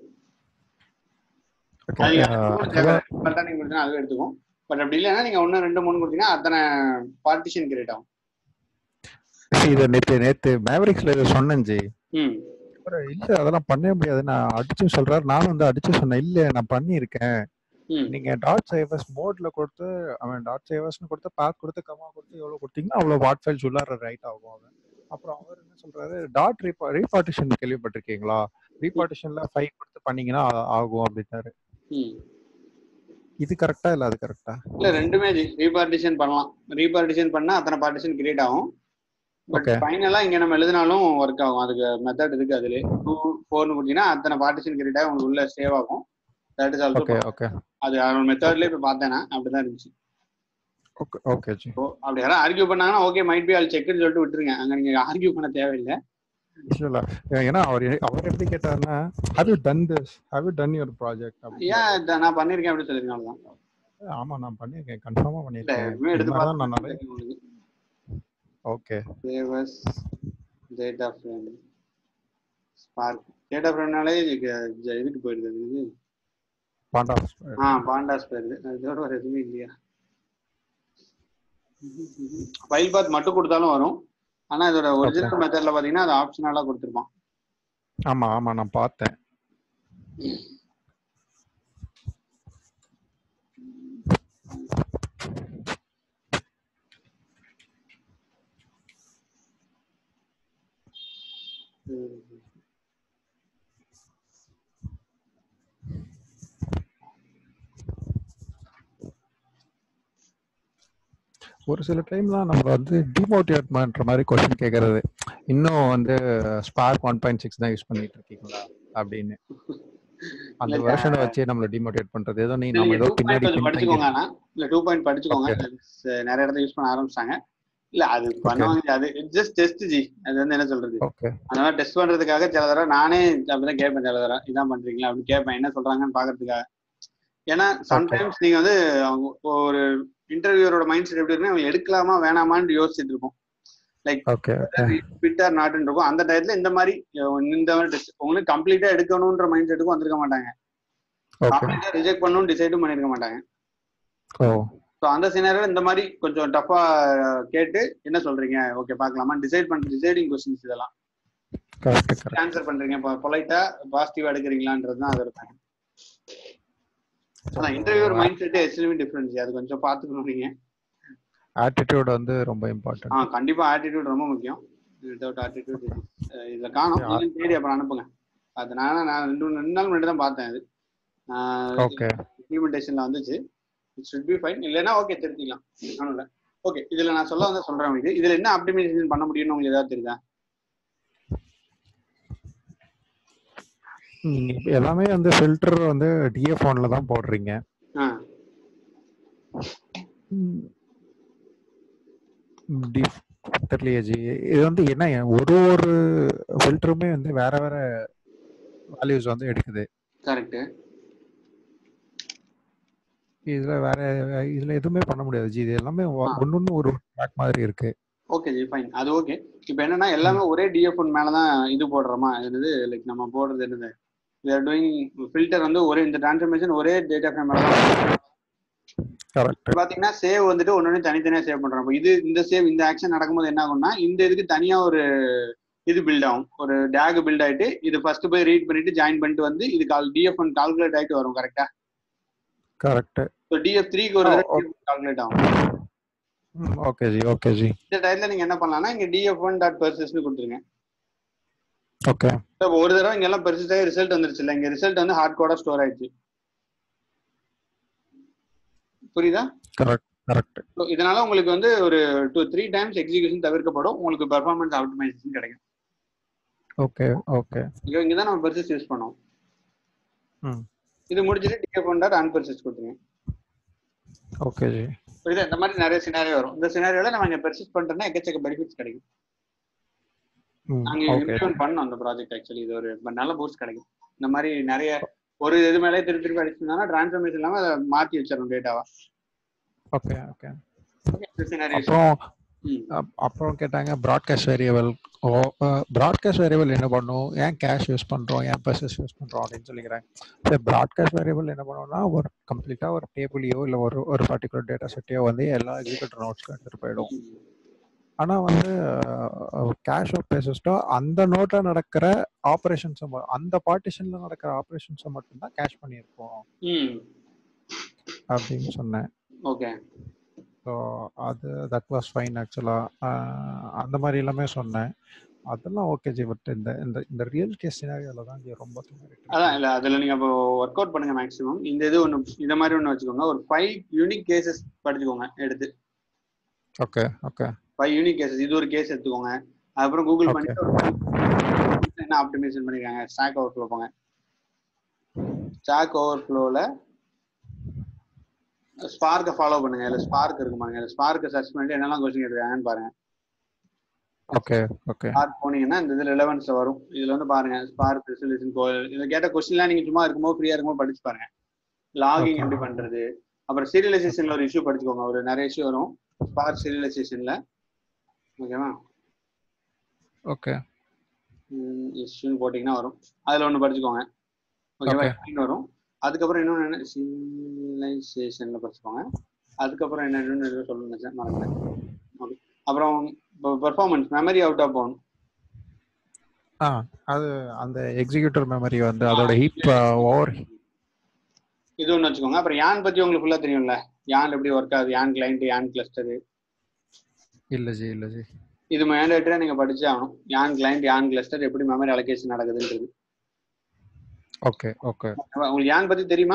ஓகே கரெக்டா நீங்க கொடுத்தீங்கன்னா அதுவே எடுத்துக்கும் பட் அப்படி இல்லைன்னா நீங்க ஒன்னு ரெண்டு மூணு கொடுத்தீங்கன்னா அத்தனை பார்ட்டிஷன் கிரியேட் ஆகும் இதை நேத்து நேத்து மேவரிக்ஸ்ல இதை சொன்னேன் ஜி ம் அப்புறம் இல்ல அதெல்லாம் பண்ணவே முடியாது நான் அடிச்சு சொல்றாரு நானும் வந்து அடிச்சு சொன்னேன் இல்ல நான் பண்ணியிருக்கேன் ம் நீங்க டாட் சேவர்ஸ் மோட்ல கொடுத்து அவன் டாட் சேவர்ஸ்னு கொடுத்து பாத் கொடுத்து கமா கொடுத்து எவ்வளவு கொடுத்தீங்கன்னா அவ்வளவு வாட் ஃபைல்ஸ் உள்ளார ரைட் ஆகும் அவன் அப்புறம் அவர் என்ன சொல்றாரு டாட் ரீபா ரீபார்ட்டிஷன் கேள்விப்பட்டிருக்கீங்களா ரீபார்ட்டிஷன்ல ஃபைவ் கொடுத்து பண்ணீங்கன்னா ஆ- ஆகும் அப்படின்னாரு ம் இது கரெக்டா இல்ல அது கரெக்டா இல்ல ரெண்டுமே ரீபார்ட்டிஷன் பண்ணலாம் ரீபார்ட்டிஷன் பண்ணா அத்தனை பார்ட்டிஷன் கிரியேட் ஆகும் பட் Okay. ஃபைனலா இங்க நம்ம எழுதினாலும் ஒர்க் ஆகும் அதுக்கு மெத்தட் இருக்கு அதுல டூ ஃபோர்னு கொடுத்தீங்கன்னா அத்தனை பார்ட்டிஷன் கிரியேட் ஆகும் உங்களுக்கு உள்ள சேவ் ஆகும் that is also okay okay அது அவன் மெத்தட்லயே இப்ப பார்த்தேன் நான் அப்படிதான் இருந்துச்சு ஓகே ஓகே ஜி So, அப்படி யாராவது ஆர்கியூ பண்ணாங்கன்னா ஓகே மைட் பி ஆல் செக்னு சொல்லிட்டு விட்டுருங்க அங்க நீங்க ஆர்கியூ பண்ண தேவையில்லை இல்ல இல்ல ஏன்னா அவர் அவர் எப்படி கேட்டாருன்னா how you done this how you done your project ஏன் இத நான் பண்ணிருக்கேன் அப்படின்னு சொல்லிருக்கேன் அவ்வளவுதான் ஆமா நான் பண்ணிருக்கேன் கன்ஃபார்மா இல்ல பண்ணிருக்கேன் எப்பவுமே எடுத்து இதனால தான் நான் நிறைய பார்த்து உங்களுக்கு ஓகே சேவஸ் டேட்டா ஃப்ரேம் ஸ்பார்க் டேட்டா ஃப்ரேம்னாலே இதுக்கு போயிடுது அது இது பாண்டா ஆ பாண்டாஸ் போயிருது அதோட ஒரு எதுவுமே இல்லையா ஃபைல் பாத் மட்டும் கொடுத்தாலும் வரும் ஆனா இதோட ஒரிஜினல் மெத்தட்ல பாத்தீங்கன்னா அது ஆப்ஷனலா கொடுத்துருப்பான் ஆமா ஆமா நான் பார்த்தேன் ஒரு சில டைம்லாம் நம்ம வந்து டிமோட்டிவேட் பண்ற மாதிரி கொஸ்டின் கேட்கறது இன்னும் வந்து ஸ்பார்க் ஒன் பாயிண்ட் சிக்ஸ் தான் யூஸ் பண்ணிட்டு இருக்கீங்களா அப்படின்னு அந்த இல்ல, வெர்ஷனை வச்சு நம்மள டிமோட்டிவேட் பண்றது ஏதோ நீ இல்ல, நம்ம நீங்க ஏதோ டூ பாயிண்ட் பின்னாடி கொஞ்சம் படிச்சுக்கோங்க பின்தங்கி- ஆனா இல்ல டூ பாயிண்ட் படிச்சுக்கோங்க ச- நிறைய இடத்துல யூஸ் பண்ண ஆரம்பிச்சிட்டாங்க இல்ல அது பண்ணுவாங்க அது ஜஸ்ட் டெஸ்ட் ஜி அது வந்து என்ன சொல்றது ஓகே அந்த மாதிரி டெஸ்ட் பண்றதுக்காக சில தடவை நானே அப்படிதான் கேட்பேன் சில தடவை இதான் பண்றீங்களா அப்படின்னு கேட்பேன் என்ன சொல்றாங்கன்னு பாக்குறதுக்காக ஏன்னா சம்டைம்ஸ் நீங்க வந்து அவங்க ஒரு இன்டர்வியூரோட மைண்ட் செட் எப்படி இருக்குன்னா அவங்க எடுக்கலாமா வேணாமான்னு யோசிச்சுட்டு இருப்போம் like okay okay fit or நாட்னு இருக்கும் அந்த டயத்துல இந்த மாதிரி அஹ் இந்த மாதிரி test- உங்களுக்கு கம்ப்ளீட்டா எடுக்கணும்ன்ற மைண்ட் செட்டுக்கும் வந்திருக்க மாட்டாங்க ஓகே கம்ப்ளீட்டா ரிஜெக்ட் பண்ணணும் டிசைடும் பண்ணிருக்க மாட்டாங்க ஓ ஸோ அந்த சினாரியில் இந்த மாதிரி கொஞ்சம் டஃபா கேட்டு என்ன சொல்றீங்க ஓகே பார்க்கலாமா டிசைட் பண்ற டிசைடிங் கொஸ்டின்ஸ் இதெல்லாம் கரெக்ட் கரெக்ட் ஆன்சர் பண்றீங்க பொலைட்டா பாசிட்டிவா எடுக்கிறீங்களான்றது தான் அதோட பயன் அதான் interviewer mindset extremely difference அது கொஞ்சம் பார்த்துக்கணும் நீங்க ஆட்டிடியூட் வந்து ரொம்ப ஆ இம்பார்ட்டன்ட் கண்டிப்பா ஆட்டிடியூட் ரொம்ப முக்கியம் வித்தவுட் ஆட்டிடியூட் இதுல காணும் Yeah. நீங்களும் தேடி அப்புறம் அனுப்புங்க அது நானும் நான் ரெண்டு மூணு- ரெண்டு நாள் முன்னாடி தான் பார்த்தேன் இது ஓகே இம்ப்ளிமெண்டேஷன்ல வந்துச்சு இட் ஷுட் பி ஃபைன் இல்லைன்னா ஓகே திருத்திக்கலாம் ஒன்றும் இல்லை ஓகே இதுல நான் சொல்ல வந்து சொல்றேன் உங்களுக்கு இதுல என்ன ஆப்டிமைசேஷன் பண்ண முடியும்னு உங்களுக்கு ஏதாவது தெரியுதா நீங்க இப்ப எல்லாமே வந்து ஃபில்டர் வந்து டிஎஃப் ஒன்ல தான் போடுறீங்க ஆ டிஃப் தெரியலையே ஜி இது வந்து என்ன ஒரு ஒரு ஃபில்டருமே வந்து வேற வேற வேல்யூஸ் வந்து எடுக்குது கரெக்ட் இதுல வேற இதுல எதுவுமே பண்ண முடியாது ஜி இது எல்லாமே ஆ. ஒன்னொன்னு ஒரு ட்ராக் மாதிரி இருக்கு ஓகே ஜி ஃபைன் அது ஓகே இப்போ என்னன்னா எல்லாமே ஒரே டிஎஃப் மேல தான் இது போடுறோமா என்னது லைக் நம்ம போடுறது என்னது we are doing ஃபில்டர் வந்து ஒரே இந்த டிரான்ஸ்ஃபர்மேஷன் ஒரே டேட்டா ஃப்ரேம் மேல தான் கரெக்ட் இப்ப பாத்தீங்கன்னா சேவ் வந்துட்டு ஒன்னொன்னு தனித்தனியா சேவ் பண்றோம் அப்ப இது இந்த சேவ் இந்த ஆக்ஷன் நடக்கும்போது என்ன ஆகும்னா இந்த இதுக்கு தனியா ஒரு இது பில்ட் ஆகும் ஒரு டேக் பில்ட் ஆயிட்டு இது ஃபர்ஸ்ட் போய் ரீட் பண்ணிட்டு ஜாயின் பண்ணிட்டு வந்து இது கால் டிஎஃப் கால்குலேட் ஆயிட்டு வரும் கரெக்டா கரெக்ட் ஸோ டிஎஃப் த்ரீக்கு ஒரு Oh, கால்குலேட் ஆகும் ஓகே ஜி ஓகே ஜி இந்த டயத்துல நீங்க என்ன பண்ணலாம்னா இங்க டிஎஃப் ஒன் டாட் பெர்சிஸ்ட்னு கொடுத்துருங்க ஓகே So, இப்ப ஒரு தடவை இங்க எல்லாம் பெர்சிஸ்ட் ஆகி ரிசல்ட் வந்துருச்சு இல்ல இங்க ரிசல்ட் வந்து ஹார்ட் கோடா ஸ்டோர் ஆயிடுச்சு புரியுதா கரெக்ட் கரெக்ட் So, இதனால உங்களுக்கு வந்து ஒரு டூ த்ரீ டைம்ஸ் எக்ஸிகியூஷன் தவிர்க்கப்படும் உங்களுக்கு பெர்ஃபார்மன்ஸ் ஆப்டிமைசேஷன் கிடைக்கும் ஓகே ஓகே இங்க இங்க தான் நம்ம பெர்சிஸ்ட் யூஸ் பண்ணோம் ம் இது முடிச்சுட்டு டிகே பண்ணார் அன்பர்சிஸ்ட் கொடுத்துருங்க ஓகே ஜி புரியுதா இந்த மாதிரி நிறைய சினாரியோ வரும் இந்த சினாரியோல நம்ம இங்க பெர்சிஸ்ட் பண்றோம்னா எக்கச்சக்க பெனிஃபிட்ஸ் கிடைக்கும் ம் நாங்க ஓகே இம்ப்ளிமெண்ட் பண்ணோம் அந்த ப்ராஜெக்ட் ஆக்சுவலி இது ஒரு நல்ல பூஸ்ட் கிடைக்கும் இந்த மாதிரி நிறைய ஒரு இது மேலே திருப்பி திருப்பி அடிச்சிருந்தோம்னா டிரான்ஸ்ஃபர்மேஷன் இல்லாம அதை மாத்தி வச்சிடணும் டேட்டாவா ஓகே ஓகே இந்த சினாரியோ அப்புறம் அப்- அப்புறம் கேட்டாங்க broadcast variable oh broadcast variable என்ன பண்ணும் ஏன் கேஷ் யூஸ் பண்றோம் ஏன் பர்சஸ் யூஸ் பண்றோம் அப்படின்னு சொல்லிக்கிறேன் இந்த ப்ராட்காஸ்ட் வேரியபிள் என்ன பண்ணுவோம்னா ஒரு கம்ப்ளீட்டா ஒரு டேபிளையோ இல்லை ஒரு ஒரு பர்டிகுலர் டேட்டா செட்டையோ வந்து எல்லா எக்ஸிக்யூட்டர் நோட்ஸ்க்கு எடுத்துட்டு போயிடும் ஆனா வந்து கேஷ் ஆஃப் பேசஸ்டோ அந்த நோட்ல நடக்கிற ஆப்ரேஷன்ஸை அந்த பார்ட்டிஷன்ல நடக்கிற ஆப்ரேஷன்ஸை மட்டும்தான் கேஷ் பண்ணியிருப்போம் ம் அப்படின்னு சொன்னேன் ஓகே ஸோ அது தட் வாஸ் ஃபைன் ஆக்சுவலா அந்த மாதிரி எல்லாமே சொன்னேன் அதெல்லாம் ஓகே ஜி பட் இந்த இந்த இந்த ரியல் கேஸ் சினாரியோல தான் ஜி ரொம்ப திணறிட்டு அதான் இல்ல அதுல நீங்க இப்போ ஒர்க் அவுட் பண்ணுங்க மேக்ஸிமம் இந்த இது ஒண்ணு இந்த மாதிரி ஒண்ணு வச்சுக்கோங்க ஒரு ஃபைவ் யூனிக் கேசஸ் படிச்சுக்கோங்க எடுத்து okay okay five unique cases இது ஒரு கேஸ் எடுத்துக்கோங்க அதுக்கப்புறம் கூகுள் Okay. பண்ணிட்டு ஒரு five என்ன ஆப்டிமைசேஷன் பண்ணிருக்காங்க ஸ்டாக் ஓவர் ஃப்ளோ போங்க ஸ்டாக் ஓவர் ஃப்ளோல ஸ்பார்க்கை ஃபாலோ பண்ணுங்க இல்ல ஸ்பார்க் இருக்கு பாருங்க இல்ல ஸ்பார்க்கை சர்ச் பண்ணிட்டு என்னெல்லாம் கொஸ்டின் எடுக்காங்கன்னு பாருங்க ஓகே ஓகே ஸ்பார்க் போனீங்கன்னா இந்த இதுல ரிலவன்ஸ் வரும் இதுல வந்து பாருங்க ஸ்பார்க் ரெசல்யூஷன் இதுல கேட்ட கொஸ்டின்லாம் நீங்க சும்மா இருக்கும்போது ஃப்ரீயா இருக்கும்போது படிச்சு பாருங்க லாகிங் Okay. எப்படி பண்றது அப்புறம் சீரியலைசேஷன்ல ஒரு இஷ்யூ படிச்சுக்கோங்க ஒரு நிறைய இஷ்யூ வரும் ஸ்பார்க் சீரியலைசேஷன்ல ஓகேவா ஓகே இஷ்யூன்னு போட்டிங்கன்னா வரும் அதுல ஒண்ணு படிச்சுக்கோங்க ஓகேவா Okay. இன்னும் வரும் அதுக்கப்புறம் இன்னொன்று என்ன சிவிலைசேஷன்ல படிச்சுக்கோங்க அதுக்கப்புறம் என்ன இன்னொன்னு ஏதோ சொல்லணும்னு நினைச்சேன் மறந்துட்டேன் ஓகே அப்புறம் பெர்ஃபார்மன்ஸ் மெமரி அவுட் ஆஃப் பவுன் ஆ அது அந்த எக்ஸிக்யூட்டர் மெமரி வந்து அதோட ஹீப் ஓவர் இது ஒன்று வச்சுக்கோங்க அப்புறம் யான் பத்தி உங்களுக்கு ஃபுல்லா தெரியும்ல யான் எப்படி ஒர்க் ஆகுது யான் கிளைண்ட் யான் கிளஸ்டர் இல்ல ஜி இல்ல ஜி இது மேண்டேட்டரா நீங்க படிச்சே ஆகணும் யான் கிளைண்ட் யான் கிளஸ்டர் எப்படி மெமரி அலோகேஷன் நடக்குதுன்றது ஓகே ஓகே உங்களுக்கு யான் பத்தி தெரியுமா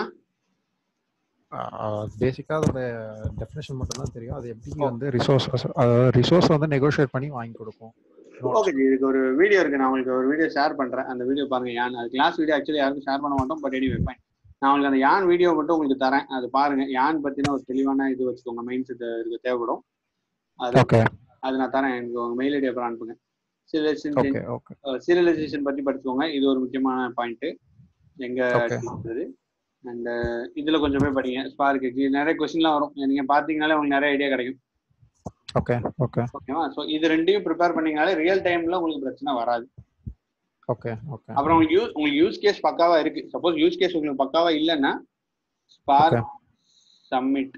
பேசிக்கா அதோட டெஃபினேஷன் மட்டும் தான் தெரியும் அது எப்படி வந்து ரிசோர்ஸ் அதாவது ரிசோர்ஸ் வந்து நெகோஷியேட் பண்ணி வாங்கி கொடுக்கும் ஓகே இதுக்கு ஒரு வீடியோ இருக்கு நான் உங்களுக்கு ஒரு வீடியோ ஷேர் பண்றேன் அந்த வீடியோ பாருங்க யான் அது கிளாஸ் வீடியோ ஆக்சுவலி யாருக்கும் ஷேர் பண்ண மாட்டோம் பட் எடி வைப்பேன் நான் உங்களுக்கு அந்த யான் வீடியோ மட்டும் உங்களுக்கு தரேன் அது பாருங்க யான் பத்தின ஒரு தெளிவான இது வச்சுக்கோங்க மைண்ட் செட் இதுக்கு தேவைப்படும் அது ஓகே அது நான் தரேன் எனக்கு உங்க மெயில் ஐடி அப்புறம் அனுப்புங்க சீரியலைசேஷன் ஓகே ஓகே சீரியலைசேஷன் பத்தி படிச்சுக்கோங்க இது ஒரு முக்கியமான பாயிண்ட் எங்க Okay. அண்ட் இதுல கொஞ்சம் போய் படிங்க ஸ்பார்க்கு நிறைய கொஸ்டின்லாம் வரும் நீங்க பாத்தீங்கனாலே உங்களுக்கு நிறைய ஐடியா கிடைக்கும் ஓகே ஓகே ஓகேவா ஸோ இது ரெண்டையும் ப்ரிப்பேர் பண்ணீங்கனாலே ரியல் டைம்ல உங்களுக்கு பிரச்சனை வராது ஓகே ஓகே அப்புறம் உங்களுக்கு யூஸ் உங்களுக்கு யூஸ் கேஸ் பக்காவா இருக்கு சப்போஸ் யூஸ் கேஸ் உங்களுக்கு பக்காவா இல்லைன்னா ஸ்பார்க் சப்மிட்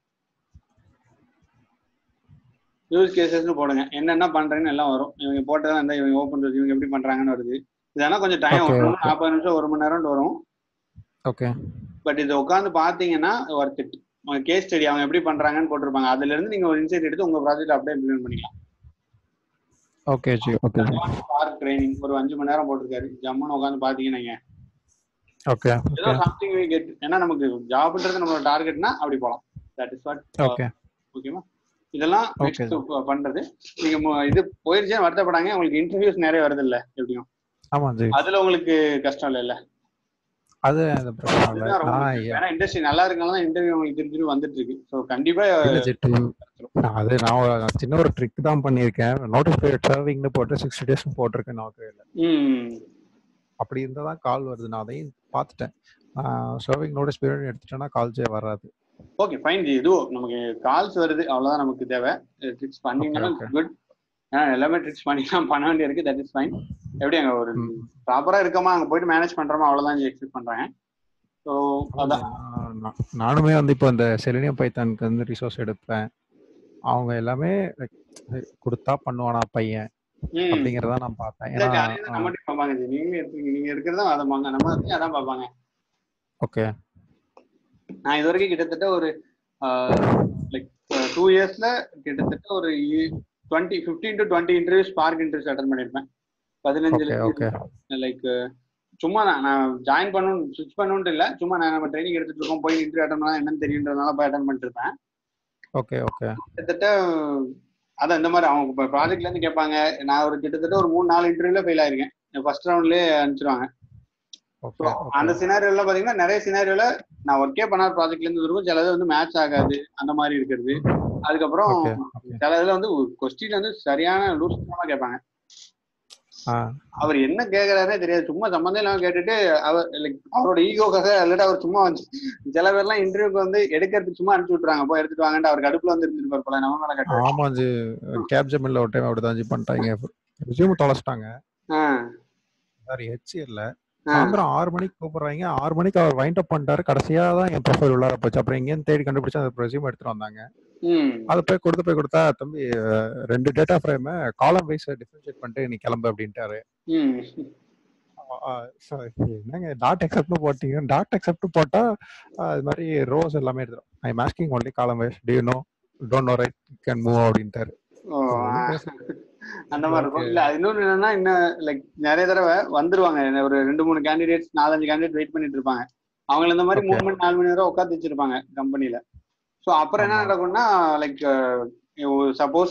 யூஸ் கேசஸ்னு போடுங்க என்னென்ன பண்றேன்னு எல்லாம் வரும் இவங்க போட்டதான் இருந்தா இவங்க ஓப்பன் இவங்க எப்படி பண்றாங்கன்னு வருது இதெல்லாம் கொஞ்சம் டைம் Okay, வரும் okay. நாற்பது நிமிஷம் ஒரு மணி நேரம் வரும் ஓகே பட் இது உட்காந்து பாத்தீங்கன்னா ஒர்த் இட் உங்க கேஸ் ஸ்டடி அவங்க எப்படி பண்றாங்கன்னு போட்டிருப்பாங்க அதுல இருந்து நீங்க ஒரு இன்சைட் எடுத்து உங்க ப்ராஜெக்ட் அப்படியே இம்ப்ளிமெண்ட் பண்ணிக்கலாம் okay ji okay ji Spark training ஒரு அஞ்சு மணி நேரம் போட்டிருக்காரு ஜம்முன்னு உட்காந்து பாத்தீங்கன்னா நீங்க ஓகே ஏதோ சம்திங் வி கெட் ஏன்னா நமக்கு ஜாப்ன்றது நம்மளோட டார்கெட்னா அப்படி போலாம் தட் இஸ் வாட் ஓகே ஓகேவா இதெல்லாம் Okay, நெக்ஸ்ட் பண்றது நீங்க மு- இது போயிருச்சே வருத்தப்படாங்க உங்களுக்கு இன்டர்வியூஸ் நிறைய வருது இல்ல எப்படியும் ஆமா ஜி அதுல உங்களுக்கு கஷ்டம் இல்ல இல்ல அது அந்த பிரச்சனை இல்லை அதுதான் ரொம்ப நான் முக்கியம். ஏன்னா இண்டஸ்ட்ரி நல்லா இருக்கனால தான் இன்டர்வியூ உங்களுக்கு திருப்பி திருப்பி வந்துட்டு இருக்கு ஸோ கண்டிப்பா இல்ல ஜி அது நான் ஒரு சின்ன ஒரு ட்ரிக் தான் பண்ணியிருக்கேன் நோட்டீஸ் பீரியட் சர்விங்னு போட்டு சிக்ஸ்டி டேஸ் போட்டிருக்கேன் நமக்கு இல்லை ம் அப்படி இருந்தால் தான் கால் வருது நான் அதையும் பார்த்துட்டேன் சர்விங் நோட்டீஸ் பீரியட் எடுத்துட்டேன்னா கால்ஸே வராது ஓகே ஃபைன் ஜி இது நமக்கு கால்ஸ் வருது அவ்வளவுதான் நமக்கு தேவை ட்ரிக்ஸ் பண்ணீங்கன்னா Okay, okay. குட் ஏன்னா எல்லாமே ட்ரிக்ஸ் பண்ணிக்கலாம் பண்ண வேண்டிய இருக்கு தட் இஸ் ஃபைன் எப்படி அங்க ஒரு ம். ப்ராப்பரா இருக்கமா அங்க போயிட்டு மேனேஜ் பண்றோமா அவ்வளவுதான் எக்ஸ்பெக்ட் பண்றாங்க ஸோ அதான் நான் நான் நானுமே வந்து இப்போ இந்த செலினியம் பைத்தானுக்கு வந்து ரிசோர்ஸ் எடுப்பேன் அவங்க எல்லாமே like, கொடுத்தா பண்ணுவானா பையன் ம். அப்படிங்கறத நான் பார்த்தேன் இல்ல, ஏன்னா அதே தான் நம்மகிட்டயும் பார்ப்பாங்க ஜி. நீங்களே எடுத்துக்கீங்க. நீங்க எடுக்கிறதா அதை பாங்க நம்ம அதையும் அதான் பார்ப்பாங்க ஓகே நான் இது வரைக்கும் கிட்டத்தட்ட ஒரு லைக் டூ இயர்ஸ்ல கிட்டத்தட்ட ஒரு twenty fifteen to twenty interviews பார்க் இன்டர்வியூஸ் அட்டன் பண்ணிருப்பேன் பதினஞ்சுல ஓகே ஓகே லைக் சும்மா நான் நான் ஜாயின் பண்ணணும் ஸ்விட்ச் பண்ணணும்னு இல்ல சும்மா நான் நம்ம ட்ரைனிங் எடுத்துட்டு இருக்கோம் போய் இன்டர்வியூ அட்டன் பண்ணா என்னன்னு தெரியுன்றதுனால போய் அட்டன் பண்ணிட்டு இருப்பேன் ஓகே ஓகே கிட்டத்தட்ட அதான் இந்த மாதிரி அவங்க இப்போ ப்ராஜெக்ட்ல இருந்து கேட்பாங்க நான் ஒரு கிட்டத்தட்ட ஒரு மூணு நாலு இன்டர்வியூல ஃபெயில் ஆயிருக்கேன் ஃபர்ஸ்ட் ரவுண்ட்லயே அனுப்பிச்சிருவாங்க ஓகே அந்த சினாரியோல பாத்தீங்கன்னா நிறைய சினாரியோல நான் ஒர்க்கே பண்ணாத ப்ராஜெக்ட்ல இருந்து இருக்கும் சிலது வந்து மேட்ச் ஆகாது அந்த மாதிரி இருக்கிறது அதுக்கப்புறம் ஓகே ஓகே சில இதுல வந்து கொஸ்டின் வந்து சரியான லூஸ்தனமா கேட்பாங்க ஆ அவர் என்ன கேக்குறாருனே தெரியாது சும்மா சம்மந்தம் இல்லாம கேட்டுட்டு அவர் லைக் அவரோட ஈகோக்காக இல்லாட்டி அவர் சும்மா வந்து சில பேர்லாம் இன்டர்வியூக்கு வந்து எடுக்கிறதுக்கு சும்மா அனுப்பிச்சு விட்டுறாங்க போய் எடுத்துட்டு வாங்கன்ட்டு அவர் கடுப்புல வந்து இருந்துருப்பார் போல நம்ம மேல கட்டு ஆமா ஜி கேப் ஜெமில்ல ஒரு டைம் அப்படிதான் ஜி பண்ணிட்டாங்க ரெசியூம் தொலைச்சிட்டாங்க சாரி ஹெச்சிஎல்ல சாயந்தரம் ஆறு மணிக்கு கூப்பிடுறாங்க ஆறு மணிக்கு அவர் வைண்ட் அப் பண்ணிட்டாரு கடைசியா தான் என் ப்ரொஃபைல் உள்ளார போச்சு அப்புறம் எங்கேயும் தேடி கண்டுபிடிச்சு அந்த ரெசியூம் எடுத்துட்டு வந்தாங்க அதை போய் கொடுத்து போய் கொடுத்தா தம்பி அஹ், ரெண்டு data frame column wise differentiate பண்ணிட்டு நீ கிளம்பு அப்படின்ட்டாரு அஹ், so, என்னங்க டாட் எக்ஸப்ட்னு போட்டீங்க டாட் எக்ஸப்ட் போட்டா அஹ், இது மாதிரி ரோஸ் எல்லாமே எடுத்துரும் I masking only column wise do you know don't know right can move அப்படின்ட்டாரு அந்த மாதிரி இருக்கும் இல்ல இன்னொன்னு என்னன்னா இன்னும் லைக் நிறைய தடவை வந்துருவாங்க என்ன ஒரு ரெண்டு மூணு கேண்டிடேட்ஸ் நாலஞ்சு கேண்டிடேட் வெயிட் பண்ணிட்டு இருப்பாங்க அவங்கள இந்த மாதிரி Okay. மூணு மணி நாலு மணி நேரம் உட்காந்து வச்சிருப்பாங்க கம்பெனில ஸோ அப்புறம் என்ன ஆமா. நடக்கும்னா லைக் சப்போஸ்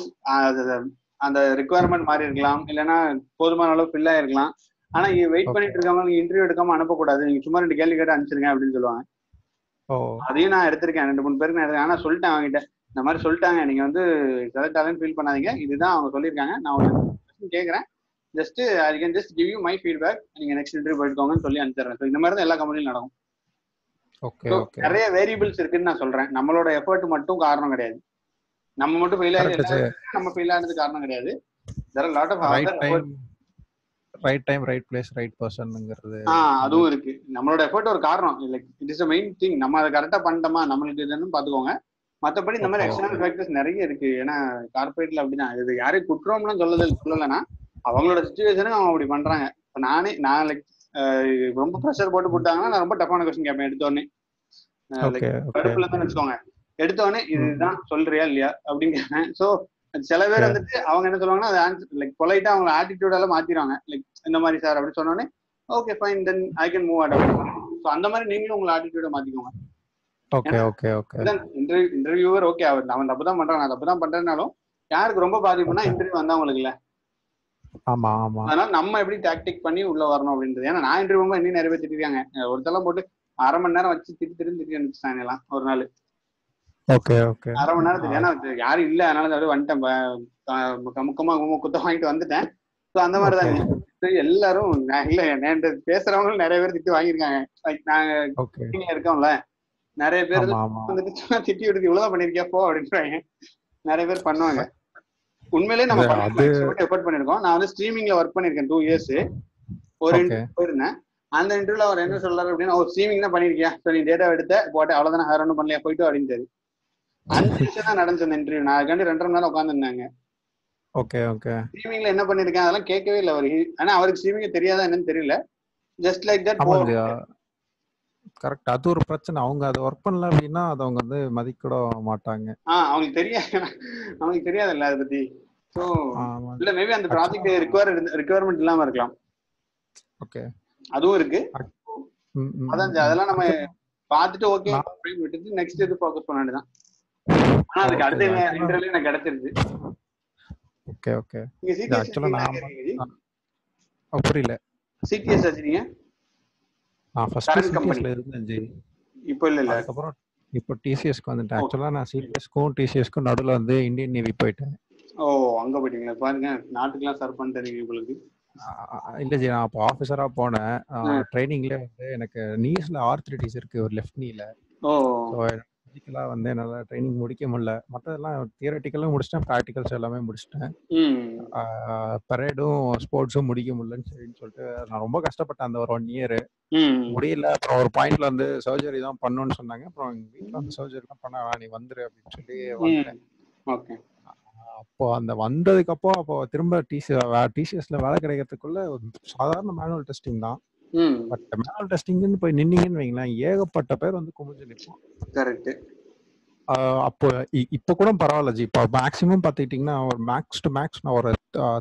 அந்த ரெக்குவயர்மெண்ட் மாதிரி இருக்கலாம் இல்லைன்னா போதுமான அளவு ஃபில் ஆயிருக்கலாம் ஆனா வெயிட் Okay. பண்ணிட்டு இருக்கவங்க நீங்க இன்டர்வியூ எடுக்காம அனுப்பக்கூடாது நீங்க சும்மா ரெண்டு கேள்வி கேட்டு அனுப்பிச்சிருங்க அப்படின்னு சொல்லுவாங்க ஓ அதையும் நான் எடுத்திருக்கேன் ரெண்டு மூணு பேருக்கு நான் எடுத்தேன் ஆனா சொல்லிட்டேன் அவங்ககிட்ட இந்த மாதிரி சொல்லிட்டாங்க நீங்க வந்து செலக்ட் ஆகலன்னு ஃபீல் பண்ணாதீங்க இதுதான் அவங்க சொல்லியிருக்காங்க நான் ஒரு question கேட்கறேன் just I can just give you my feedback நீங்க நெக்ஸ்ட் இன்டர்வியூ போயிட்டுக்கோங்கன்னு சொல்லி அனுப்பிச்சிடுறேன் ஸோ இந்த மாதிரி தான் எல்லா கம்பெனிலும் நடக்கும் ஓகே So, ஓகே நிறைய வேரியபிள்ஸ் இருக்குன்னு நான் சொல்றேன் நம்மளோட எஃபர்ட் மட்டும் காரணம் கிடையாது நம்ம மட்டும் ஃபெயில் Correct, ஆகி நம்ம ஃபெயில் ஆனது காரணம் கிடையாது there lot of right time right time right place right பர்சன்ங்கிறது ஆ அதுவும் இருக்கு நம்மளோட எஃபர்ட் ஒரு காரணம் like it is main thing நம்ம அதை கரெக்டா பண்ணிட்டோமா நம்மளுக்கு இதுன்னு பாத்துக்கோங்க மத்தபடி இந்த மாதிரி Okay, எக்ஸ்டர்னல் ஃபேக்டர்ஸ் நிறைய இருக்கு ஏன்னா கார்பரேட்ல அப்படிதான் இது யாரையும் குற்றம்லாம் சொல்லல சொல்லலைன்னா அவங்களோட சுச்சுவேஷனுக்கு அவங்க அப்படி பண்றாங்க இப்ப நானே நான் லைக் ரொம்ப ப்ரெஷர் போட்டு போட்டாங்கன்னா நான் ரொம்ப டஃப்பான கொஸ்டின் கேட்பேன் எடுத்தோடனே ஓகே ஓகே கடுப்புல இருந்து வச்சுக்கோங்க எடுத்தோடனே இதுதான் சொல்றியா இல்லையா அப்படின்னு கேட்பேன் சோ சில பேர் Okay. வந்துட்டு அவங்க என்ன சொல்லுவாங்கன்னா அது ஆன்சர் லைக் பொலைட்டா அவங்க ஆட்டிடியூட் எல்லாம் மாத்திடுவாங்க லைக் இந்த மாதிரி சார் அப்படின்னு சொன்னோடனே okay fine then I can move at so அந்த மாதிரி நீங்களும் உங்களை ஆட்டிடியூட மாத்திக்கோங்க okay okay okay interview interviewer okay அவர் அவன் தப்பு தான் பண்றான் நான் தப்பு தான் பண்றேன்னாலும் யாருக்கு ரொம்ப பாதிப்புனா இன்டர்வியூ வந்தவங்களுக்கு இல்ல ஆமா ஆமா அதனால நம்ம எப்படி டாக்டிக் பண்ணி உள்ள வரணும் அப்படின்றது ஏன்னா நான் இன்டர்வியூ இன்னும் நிறைய பேர் திட்டிருக்காங்க ஒருத்தெல்லாம் போட்டு அரை மணி நேரம் வச்சு திட்டு திட்டு திட்டி அனுப்பிச்சிட்டாங்க எல்லாம் ஒரு நாள் ஓகே ஓகே அரை மணி நேரம் திட்டி ஏன்னா அது யாரும் இல்ல அதனால அப்படியே வந்துட்டேன் ப- ஆஹ் முக்கமா கும்ம குத்த வாங்கிட்டு வந்துட்டேன் ஸோ அந்த மாதிரி தான் எல்லாரும் நான் இல்ல என்கிட்ட பேசுறவங்களும் நிறைய பேர் திட்டு வாங்கியிருக்காங்க லைக் நாங்க ஓகே team ல இருக்கோம்ல நிறைய பேர் ஆமா ஆமா வந்துட்டு சும்மா திட்டி விடுது இவ்வளவுதான் பண்ணிருக்கியா போ அப்படின்றாங்க நிறைய பேர் பண்ணுவாங்க உண்மையிலேயே நம்ம இல்ல, அது- எஃபர்ட் பண்ணிருக்கோம் நான் வந்து ஸ்ட்ரீமிங்ல ஒர்க் பண்ணிருக்கேன் டூ இயர்ஸ் ஒரு Okay. interview போயிருந்தேன் அந்த இன்டர்வியூல அவர் என்ன சொல்றாரு அப்படின்னா ஒரு ஸ்ட்ரீமிங் தான் பண்ணிருக்கியா சோ நீ டேட்டா எடுத்த போட்ட அவ்வளவுதானே வேற ஒன்றும் பண்ணலையா போயிட்டு அப்படின்ட்டு அஞ்சு நிமிஷம் தான் நடந்துச்சு அந்த இன்டர்வியூ நான் அதுக்காண்டி ரெண்டரை மணி நேரம் உட்காந்துருந்தாங்க ஓகே ஓகே ஸ்ட்ரீமிங்ல என்ன பண்ணிருக்கேன் அதெல்லாம் கேட்கவே இல்லை அவர் ஆனா அவருக்கு ஸ்ட்ரீமிங் தெரியாதா என்னன்னு தெரியல ஜஸ்ட் லைக் தட் ஆமா இல்லையா கரெக்ட் அது ஒரு பிரச்சனை அவங்க அதை ஒர்க் பண்ணல அப்படின்னா அதை அவங்க வந்து மதிக்கூட மாட்டாங்க ஆஹ் அவங்களுக்கு தெரியாது அவங்களுக்கு தெரியாதுல்ல அதை பத்தி ஸோ ஆமா இல்ல மேபி அந்த ப்ராஜெக்ட் ரிக்வயர் ரிக்வயர்மெண்ட் இல்லாம இருக்கலாம் ஓகே அதுவும் இருக்கு ம், ம், அதான் ம். அதெல்லாம் நம்ம பார்த்துட்டு ஓகே நான்- அப்படின்னு விட்டுட்டு நெக்ஸ்ட் இது ஃபோக்கஸ் பண்ண வேண்டியதான் ஆனா அதுக்கு Okay, அடுத்த actually- இன்டர்வியூ எனக்கு கிடைச்சிருச்சு ஓகே ஓகே நீங்க இது actually நான் சிடிஎஸ் ஓ, புரியல சிடிஎஸ் வச்சிருக்கீங்க நான் ஃபர்ஸ்ட் Current company. சிடிஎஸ்ல இருந்தேன் ஜி இப்போ இல்ல இல்ல அதுக்கப்புறம் இப்போ டிசிஎஸ்க்கு வந்துட்டேன் Okay. ஆக்சுவலா நான் சிடிஎஸ்க்கும் டிசிஎஸ்க்கும் நடுவுல வந்து இந்தியன் நேவி போயிட்டேன் ஓ அங்க போயிட்டீங்களா பாருங்க நாட்டுக்கெல்லாம் சர்வ் பண்ணிட்டு உங்களுக்கு ஆஹ் இல்ல ஜி நான் அப்போ ஆஃபீஸரா போனேன் ட்ரைனிங்ல வந்து எனக்கு நீஸ்ல ஆர்த்ரிட்டிஸ் இருக்கு ஒரு லெஃப்ட் நீல ஓ ஸோ ஃபிசிக்கலா வந்து என்னால ட்ரைனிங் முடிக்க முடியல மற்றதெல்லாம் தியரட்டிக்கலும் முடிச்சிட்டேன் ப்ராக்டிகல்ஸ் எல்லாமே முடிச்சிட்டேன் ம் பரேடும் ஸ்போர்ட்ஸும் முடிக்க முடியலன்னு சரின்னு சொல்லிட்டு நான் ரொம்ப கஷ்டப்பட்டேன் அந்த ஒரு ஒன் இயர் ம் முடியல அப்புறம் ஒரு பாயிண்ட்ல வந்து சர்ஜரி தான் பண்ணணும்னு சொன்னாங்க அப்புறம் எங்க வீட்டில் வந்து சர்ஜரி தான் பண்ண வேணாம், நீ வந்துரு அப்படின்னு சொல்லி வந்தேன் ஓகே அப்போ அந்த வந்ததுக்கு அப்புறம் அப்போ திரும்ப டிசி டிசிஎஸ்ல வேலை கிடைக்கிறதுக்குள்ள ஒரு சாதாரண மேனுவல் டெஸ்டிங் தான் ம் பட் மேனுவல் டெஸ்டிங்னு போய் நின்னீங்கன்னு வைங்களேன் ஏகப்பட்ட பேர் வந்து குமிஞ்சு நிற்போம் கரெக்ட் ஆஹ் அப்போ இ- இப்போ கூட பரவாயில்ல ஜி இப்போ மேக்ஸிமம் பார்த்துக்கிட்டிங்கன்னா ஒரு மேக்ஸ் டு மேக்ஸ் நான் ஒரு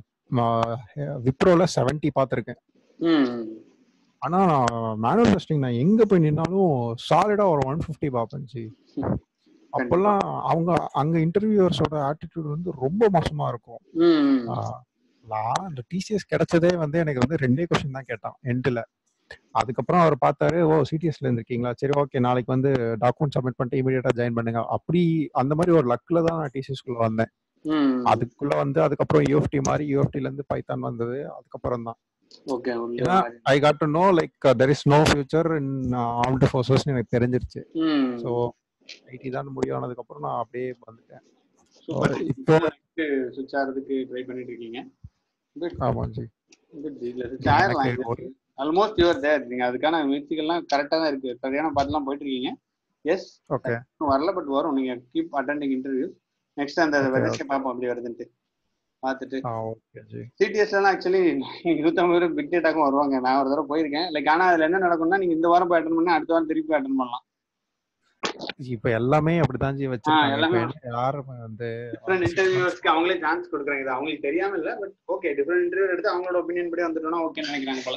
விப்ரோல செவன்ட்டி பார்த்துருக்கேன் ம் ஆனா மேனுவல் டெஸ்டிங் நான் எங்க போய் நின்னாலும் சாலிடா ஒரு ஒன் ஃபிஃப்டி பார்ப்பேன் ஜி அப்பெல்லாம் அவங்க அங்க இன்டர்வியூவர்ஸோட ஆட்டிடியூட் வந்து ரொம்ப மோசமா இருக்கும் ம் ஆஹ் நான் அந்த டிசிஎஸ் கிடைச்சதே வந்து எனக்கு வந்து ரெண்டே கொஸ்டின் தான் கேட்டான் எண்டில் அதுக்கப்புறம் அவர் பார்த்தாரு ஓ சிடிஎஸ்ல இருந்திருக்கீங்களா சரி ஓகே நாளைக்கு வந்து டாக்குமெண்ட் சப்மிட் பண்ணிட்டு இமீடியட்டா ஜாயின் பண்ணுங்க அப்படி அந்த மாதிரி ஒரு லக்ல தான் நான் டிசிஎஸ்குள்ள வந்தேன் ம் அதுக்குள்ள வந்து அதுக்கப்புறம் யூஎஃப்டி மாதிரி யூஎஃப்டில இருந்து பைத்தான் வந்தது அதுக்கப்புறம் தான் ஓகே ஏன்னா I got to know like there is no future in armed forces எனக்கு தெரிஞ்சிருச்சு ம் ஸோ ஐடி தான் முடிவானதுக்கு அப்புறம் நான் அப்படியே வந்துட்டேன் சூப்பர் இப்போ சுவிட்ச் ஆகிறதுக்கு ட்ரை பண்ணிட்டு இருக்கீங்க குட் ஆமா ஜி குட் ஜி இல்ல சுவிட்ச் ஆயிரலாம் எனக்கு ஒரு ஆல்மோஸ்ட் யுவர் தேர் நீங்க அதுக்கான முயற்சிகள்லாம் கரெக்டா தான் இருக்கு சரியான பாத்துலாம் போயிட்டு இருக்கீங்க எஸ் ஓகே வரல பட் வரும் நீங்க கீப் அட்டெண்டிங் இன்டர்வியூ நெக்ஸ்ட் அந்த Okay, வெர்ஷன் பார்ப்போம் அப்படி வருதுன்ட்டு பார்த்துட்டு ஆ ஓகே ஜி சிடிஎஸ்லாம் ஆக்சுவலி இருபத்தொம்பது பேர் பிக் டேட்டாக்கும் வருவாங்க நான் ஒரு தடவை போயிருக்கேன் லைக் ஆனா அதுல என்ன நடக்கும்னா நீங்க இந்த வாரம் போய் அட்டன் பண்ணா அடுத்த வாரம் திருப்பி அட்டன் பண்ணலாம் இப்ப எல்லாமே அப்படிதான் ஜி வச்சிருக்காங்க எல்லாமே இப்ப என்ன யாருமே வந்து டிஃப்ரெண்ட் இன்டர்வியூஸ்க்கு அவங்களே சான்ஸ் கொடுக்குறாங்க இது அவங்களுக்கு தெரியாம இல்ல பட் ஓகே டிஃப்ரெண்ட் இன்டர்வியூ எடுத்து அவங்களோட ஒப்பீனியன் படி வந்துட்டோம்னா ஓகே நினைக்கிறாங்க போல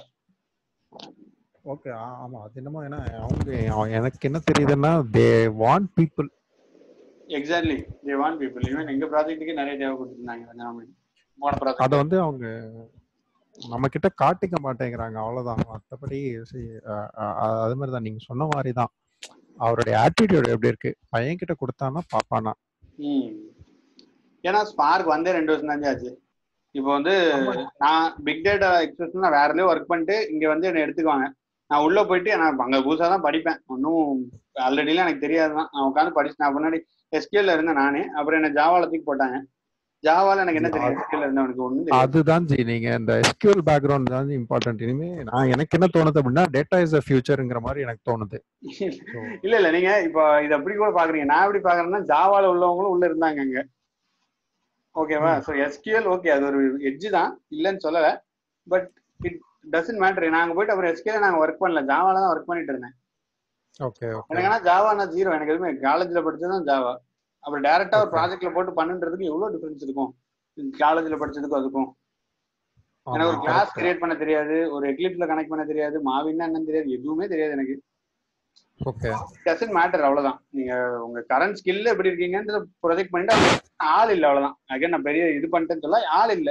ஓகே ஆமா அது என்னமோ ஏன்னா அவங்க அவ- எனக்கு என்ன தெரியுதுன்னா they want people exactly they want people even எங்க ப்ராஜெக்ட்டுக்கு நிறைய தேவை கொடுத்துருந்தாங்க கொஞ்சம் போன அத ப்ராஜெக்ட் வந்து அவங்க நம்ம கிட்ட காட்டிக்க மாட்டேங்கிறாங்க அவ்வளவுதான் மத்தபடி see, அஹ், அஹ், அது மாதிரி தான் நீங்க சொன்ன மாதிரி தான் அவருடைய ஆட்டிடியூட் எப்படி இருக்கு பையன் கிட்ட கொடுத்தானா பாப்பானா ம் ஏன்னா ஸ்பார்க் வந்தே ரெண்டு வருஷம் தான் ஆச்சு இப்போ வந்து ஆமா. நான் பிக் டேட்டா எக்ஸ்பிரஸ் நான் வேற எதுலயும் ஒர்க் பண்ணிட்டு இங்க வந்து என்ன எடுத்துக்குவாங்க நான் உள்ள போயிட்டு நான் அங்க புதுசா தான் படிப்பேன் ஒன்றும் ஆல்ரெடிலாம் எனக்கு தெரியாது தான் நான் உட்காந்து படிச்சு நான் முன்னாடி எஸ்கியூல இருந்தேன் நானே அப்புறம் என்ன ஜாவால தூக்கி போட்டாங்க ஜாவால எனக்கு என்ன தெரியும் எஸ்கியூல இருந்தவனுக்கு ஒண்ணும் தெரியாது அதுதான் ஜி நீங்க இந்த எஸ்கியூஎல் பேக்ரவுண்ட் தான் இம்பார்ட்டன்ட் இனிமே நான் எனக்கு என்ன தோணுது அப்படின்னா டேட்டா இஸ் அ ஃபியூச்சர்ங்கிற மாதிரி எனக்கு தோணுது So, இல்ல இல்ல நீங்க இப்போ இது அப்படி கூட பாக்குறீங்க நான் எப்படி பாக்குறேன்னா ஜாவால உள்ளவங்களும் உள்ள இருந்தாங்க அங்க ஓகேவா ம். ஸோ எஸ்கியூஎல் ஓகே அது ஒரு எட்ஜ் தான் இல்லைன்னு சொல்லல பட் இட் டசன்ட் மேட்டர் நாங்க போயிட்டு அப்புறம் எஸ்கியூஎல் நாங்க ஒர்க் பண்ணல ஜாவால தான் ஒர்க் பண்ணிட்டு இருந்தேன் ஓகே ஓகே எனக்கு ஆனா ஜாவா நான் ஜீரோ எனக்கு எதுவுமே காலேஜ்ல படிச்சதும் ஜாவா அப்புறம் டைரக்டா ஒரு Okay. ப்ராஜெக்ட்ல போட்டு பண்ணுன்றதுக்கு எவ்வளவு டிஃபரன்ஸ் இருக்கும் காலேஜ்ல படிச்சதுக்கும் அதுக்கும் எனக்கு ஒரு ஆமா, கிளாஸ் correct. கிரியேட் பண்ண தெரியாது ஒரு எக்லிப்ஸ்ல கனெக்ட் பண்ண தெரியாது மாவின்னா என்னன்னு தெரியாது எதுவுமே தெரியாது எனக்கு ஓகே டசன்ட் மேட்டர் அவ்வளவுதான் நீங்க உங்க கரண்ட் ஸ்கில் எப்படி இருக்கீங்கன்றத ப்ரொஜெக்ட் பண்ணிட்டு அது ஆள் இல்ல அவ்வளவுதான் அகைன் நான் பெரிய இது பண்ணிட்டேன்னு சொல்ல ஆள் இல்ல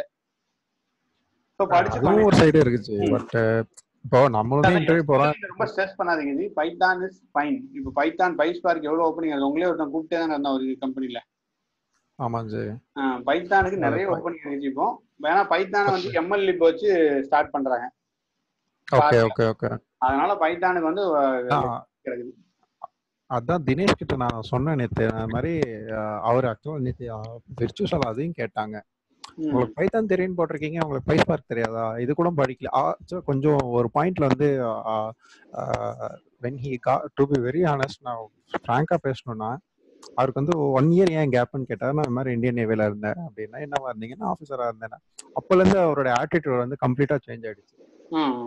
ஸோ படிச்சு அதுவும் ஒரு சைடு இருக்குச்சு பட் இப்போ நம்மளும் இன்டர்வியூ போறோம் பண்ணி ரொம்ப ஸ்ட்ரெஸ் பண்ணாதீங்க ஜி பைத்தான் இஸ் ஃபைன் இப்போ பைத்தான் பைஸ்பார்க் எவ்வளவு ஓப்பனிங் அது உங்களே ஒருத்தன் கூப்பிட்டே தான் இருந்தான் ஒரு கம்பெனில ஆமா ஜி பைத்தானுக்கு நிறைய அது ஓப்பனிங் இருக்கு இப்போ ஏன்னா பைத்தானை வந்து எம்எல் லிப் வச்சு ஸ்டார்ட் பண்றாங்க ஓகே ஓகே ஓகே அதனால பைத்தானுக்கு வந்து அஹ், கிடக்குது அதான் தினேஷ் கிட்ட நான் சொன்னேன் நேத்து அந்த மாதிரி அஹ், அவர் ஆக்சுவலா நேத்து விர்ச்சுவல் அதையும் கேட்டாங்க ம். உங்களுக்கு பைத்தான் தெரியும்னு போட்டிருக்கீங்க உங்களுக்கு பைஸ் பார்க் தெரியாதா இது கூட படிக்கல ஆ, சோ, கொஞ்சம் ஒரு பாயிண்ட்ல வந்து வென் ஹி கா டு பி வெரி ஆனஸ்ட் நான் ஃப்ராங்கா பேசணும்னா அவருக்கு வந்து ஒன் இயர் ஏன் கேப்னு கேட்டார் நான் இந்த மாதிரி இந்தியன் நேவில இருந்தேன் அப்படின்னா என்னவா இருந்தீங்கன்னா ஆஃபீஸரா இருந்தேன் அப்பல இருந்து அவரோட ஆட்டிடியூட் வந்து கம்ப்ளீட்டா சேஞ்ச் ஆயிடுச்சு ம்.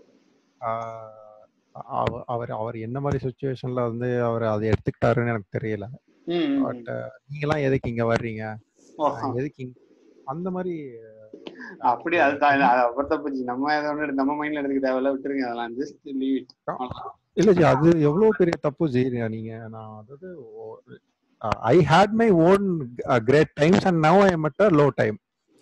ஆஹ் அவ- அவர் அவர் என்ன மாதிரி சுச்சுவேஷன்ல வந்து அவர் அதை எடுத்துக்கிட்டாருன்னு எனக்கு தெரியல ம், ம். பட் நீங்களாம் எதுக்கு இங்க வர்றீங்க ஓ, ஆஹ் எதுக்கு இங்க அந்த மாதிரி அப்படி அதுதான் இல்ல, அது அப்புறம் தப்புச்சு நம்ம எதை ஒண்ணு எடுத்து- நம்ம மைண்ட்ல எடுத்துக்க தேவையில்ல விட்டுருங்க அதெல்லாம் ஜஸ்ட் லீவ் இட் இல்ல ஜி அது எவ்வளவு பெரிய தப்பு ஜி நீங்க நான் அதாவது I had my own great times and now I mad low time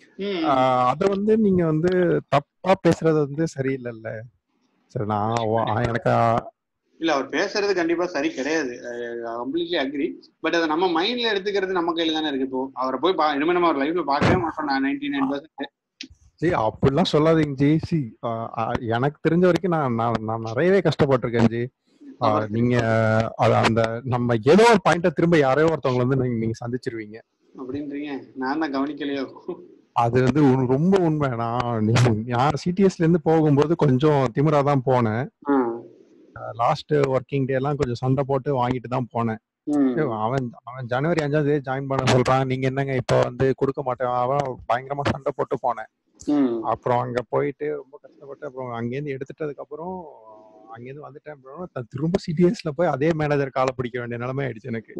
அத வந்து நீங்க வந்து தப்பா பேசுறது வந்து சரியில்லைல்ல சரி நான் ஓ- ஆ, எனக்கு ஆ, இல்ல அவர் பேசுறது கண்டிப்பா சரி கிடையாது கம்ப்ளீட்லி அக்ரி பட் அதை நம்ம மைண்ட்ல எடுத்துக்கிறது நம்ம கையில தானே இருக்கு இப்போ அவரை போய் பா இனிமே நம்ம அவர் லைஃப்ல பார்க்கவே மாட்டோம் நான் நைன்டி நைன் பர்சன்ட் ஜி அப்படிலாம் சொல்லாதீங்க ஜி சி எனக்கு தெரிஞ்ச வரைக்கும் நான் நான் நான் நிறையவே கஷ்டப்பட்டிருக்கேன் ஜி ஆ, அவர் நீங்க அது அந்த நம்ம ஏதோ ஒரு பாயிண்ட திரும்ப யாரையோ ஒருத்தவங்க வந்து நீங்க நீங்க சந்திச்சிருவீங்க அப்படின்றீங்க நான் தான் கவனிக்கலையோ அது வந்து உண்- ரொம்ப உண்மை நான் நீ- நான் சிடிஎஸ்ல இருந்து போகும்போது கொஞ்சம் திமிரா தான் போனேன் ஆ. லாஸ்ட் ஒர்க்கிங் டே எல்லாம் கொஞ்சம் சண்டை போட்டு வாங்கிட்டு தான் போனேன் ம். ஏய், அவன் அவன் ஜனவரி அஞ்சாம் தேதி ஜாயின் பண்ண சொல்றான் நீங்க என்னங்க இப்ப வந்து கொடுக்க மாட்டேன் அவன் பயங்கரமா சண்டை போட்டு போனேன் ம். அப்புறம் அங்க போயிட்டு ரொம்ப கஷ்டப்பட்டு அப்புறம் அங்கேருந்து எடுத்துட்டதுக்கு அப்புறம் அங்கேருந்து வந்துட்டேன் அப்புறம் நான் திரும்ப சிடிஎஸ்ல போய் அதே மேனேஜர் காலை பிடிக்க வேண்டிய நிலைமை ஆயிடுச்சு எனக்கு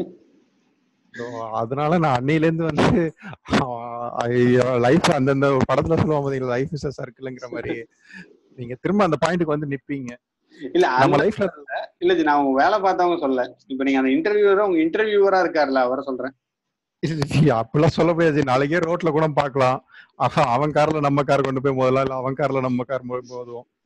So, அதனால நான் அன்னையில இருந்து வந்து லைஃப் அந்தந்த படத்துல சொல்லுவாங்க பாத்தீங்களா லைஃப் இஸ் சர்க்கிள்ங்கிற மாதிரி நீங்க திரும்ப அந்த பாயிண்ட்க்கு வந்து நிப்பீங்க இல்ல நம்ம அந்த- லைஃப்ல இல்ல ஜி, நான் உங்க வேலை பார்த்தவங்க சொல்ல இப்ப நீங்க அந்த இன்டர்வியூவரா உங்க இன்டர்வியூவரா இருக்காருல்ல அவரை சொல்றேன் அப்படிலாம் சொல்ல முடியாது நாளைக்கே ரோட்ல கூட பார்க்கலாம் ஆஹா அவன் கார்ல நம்ம கார் கொண்டு போய் மோதலாம் இல்ல அவன் கார்ல நம்ம கார் போதுவோம்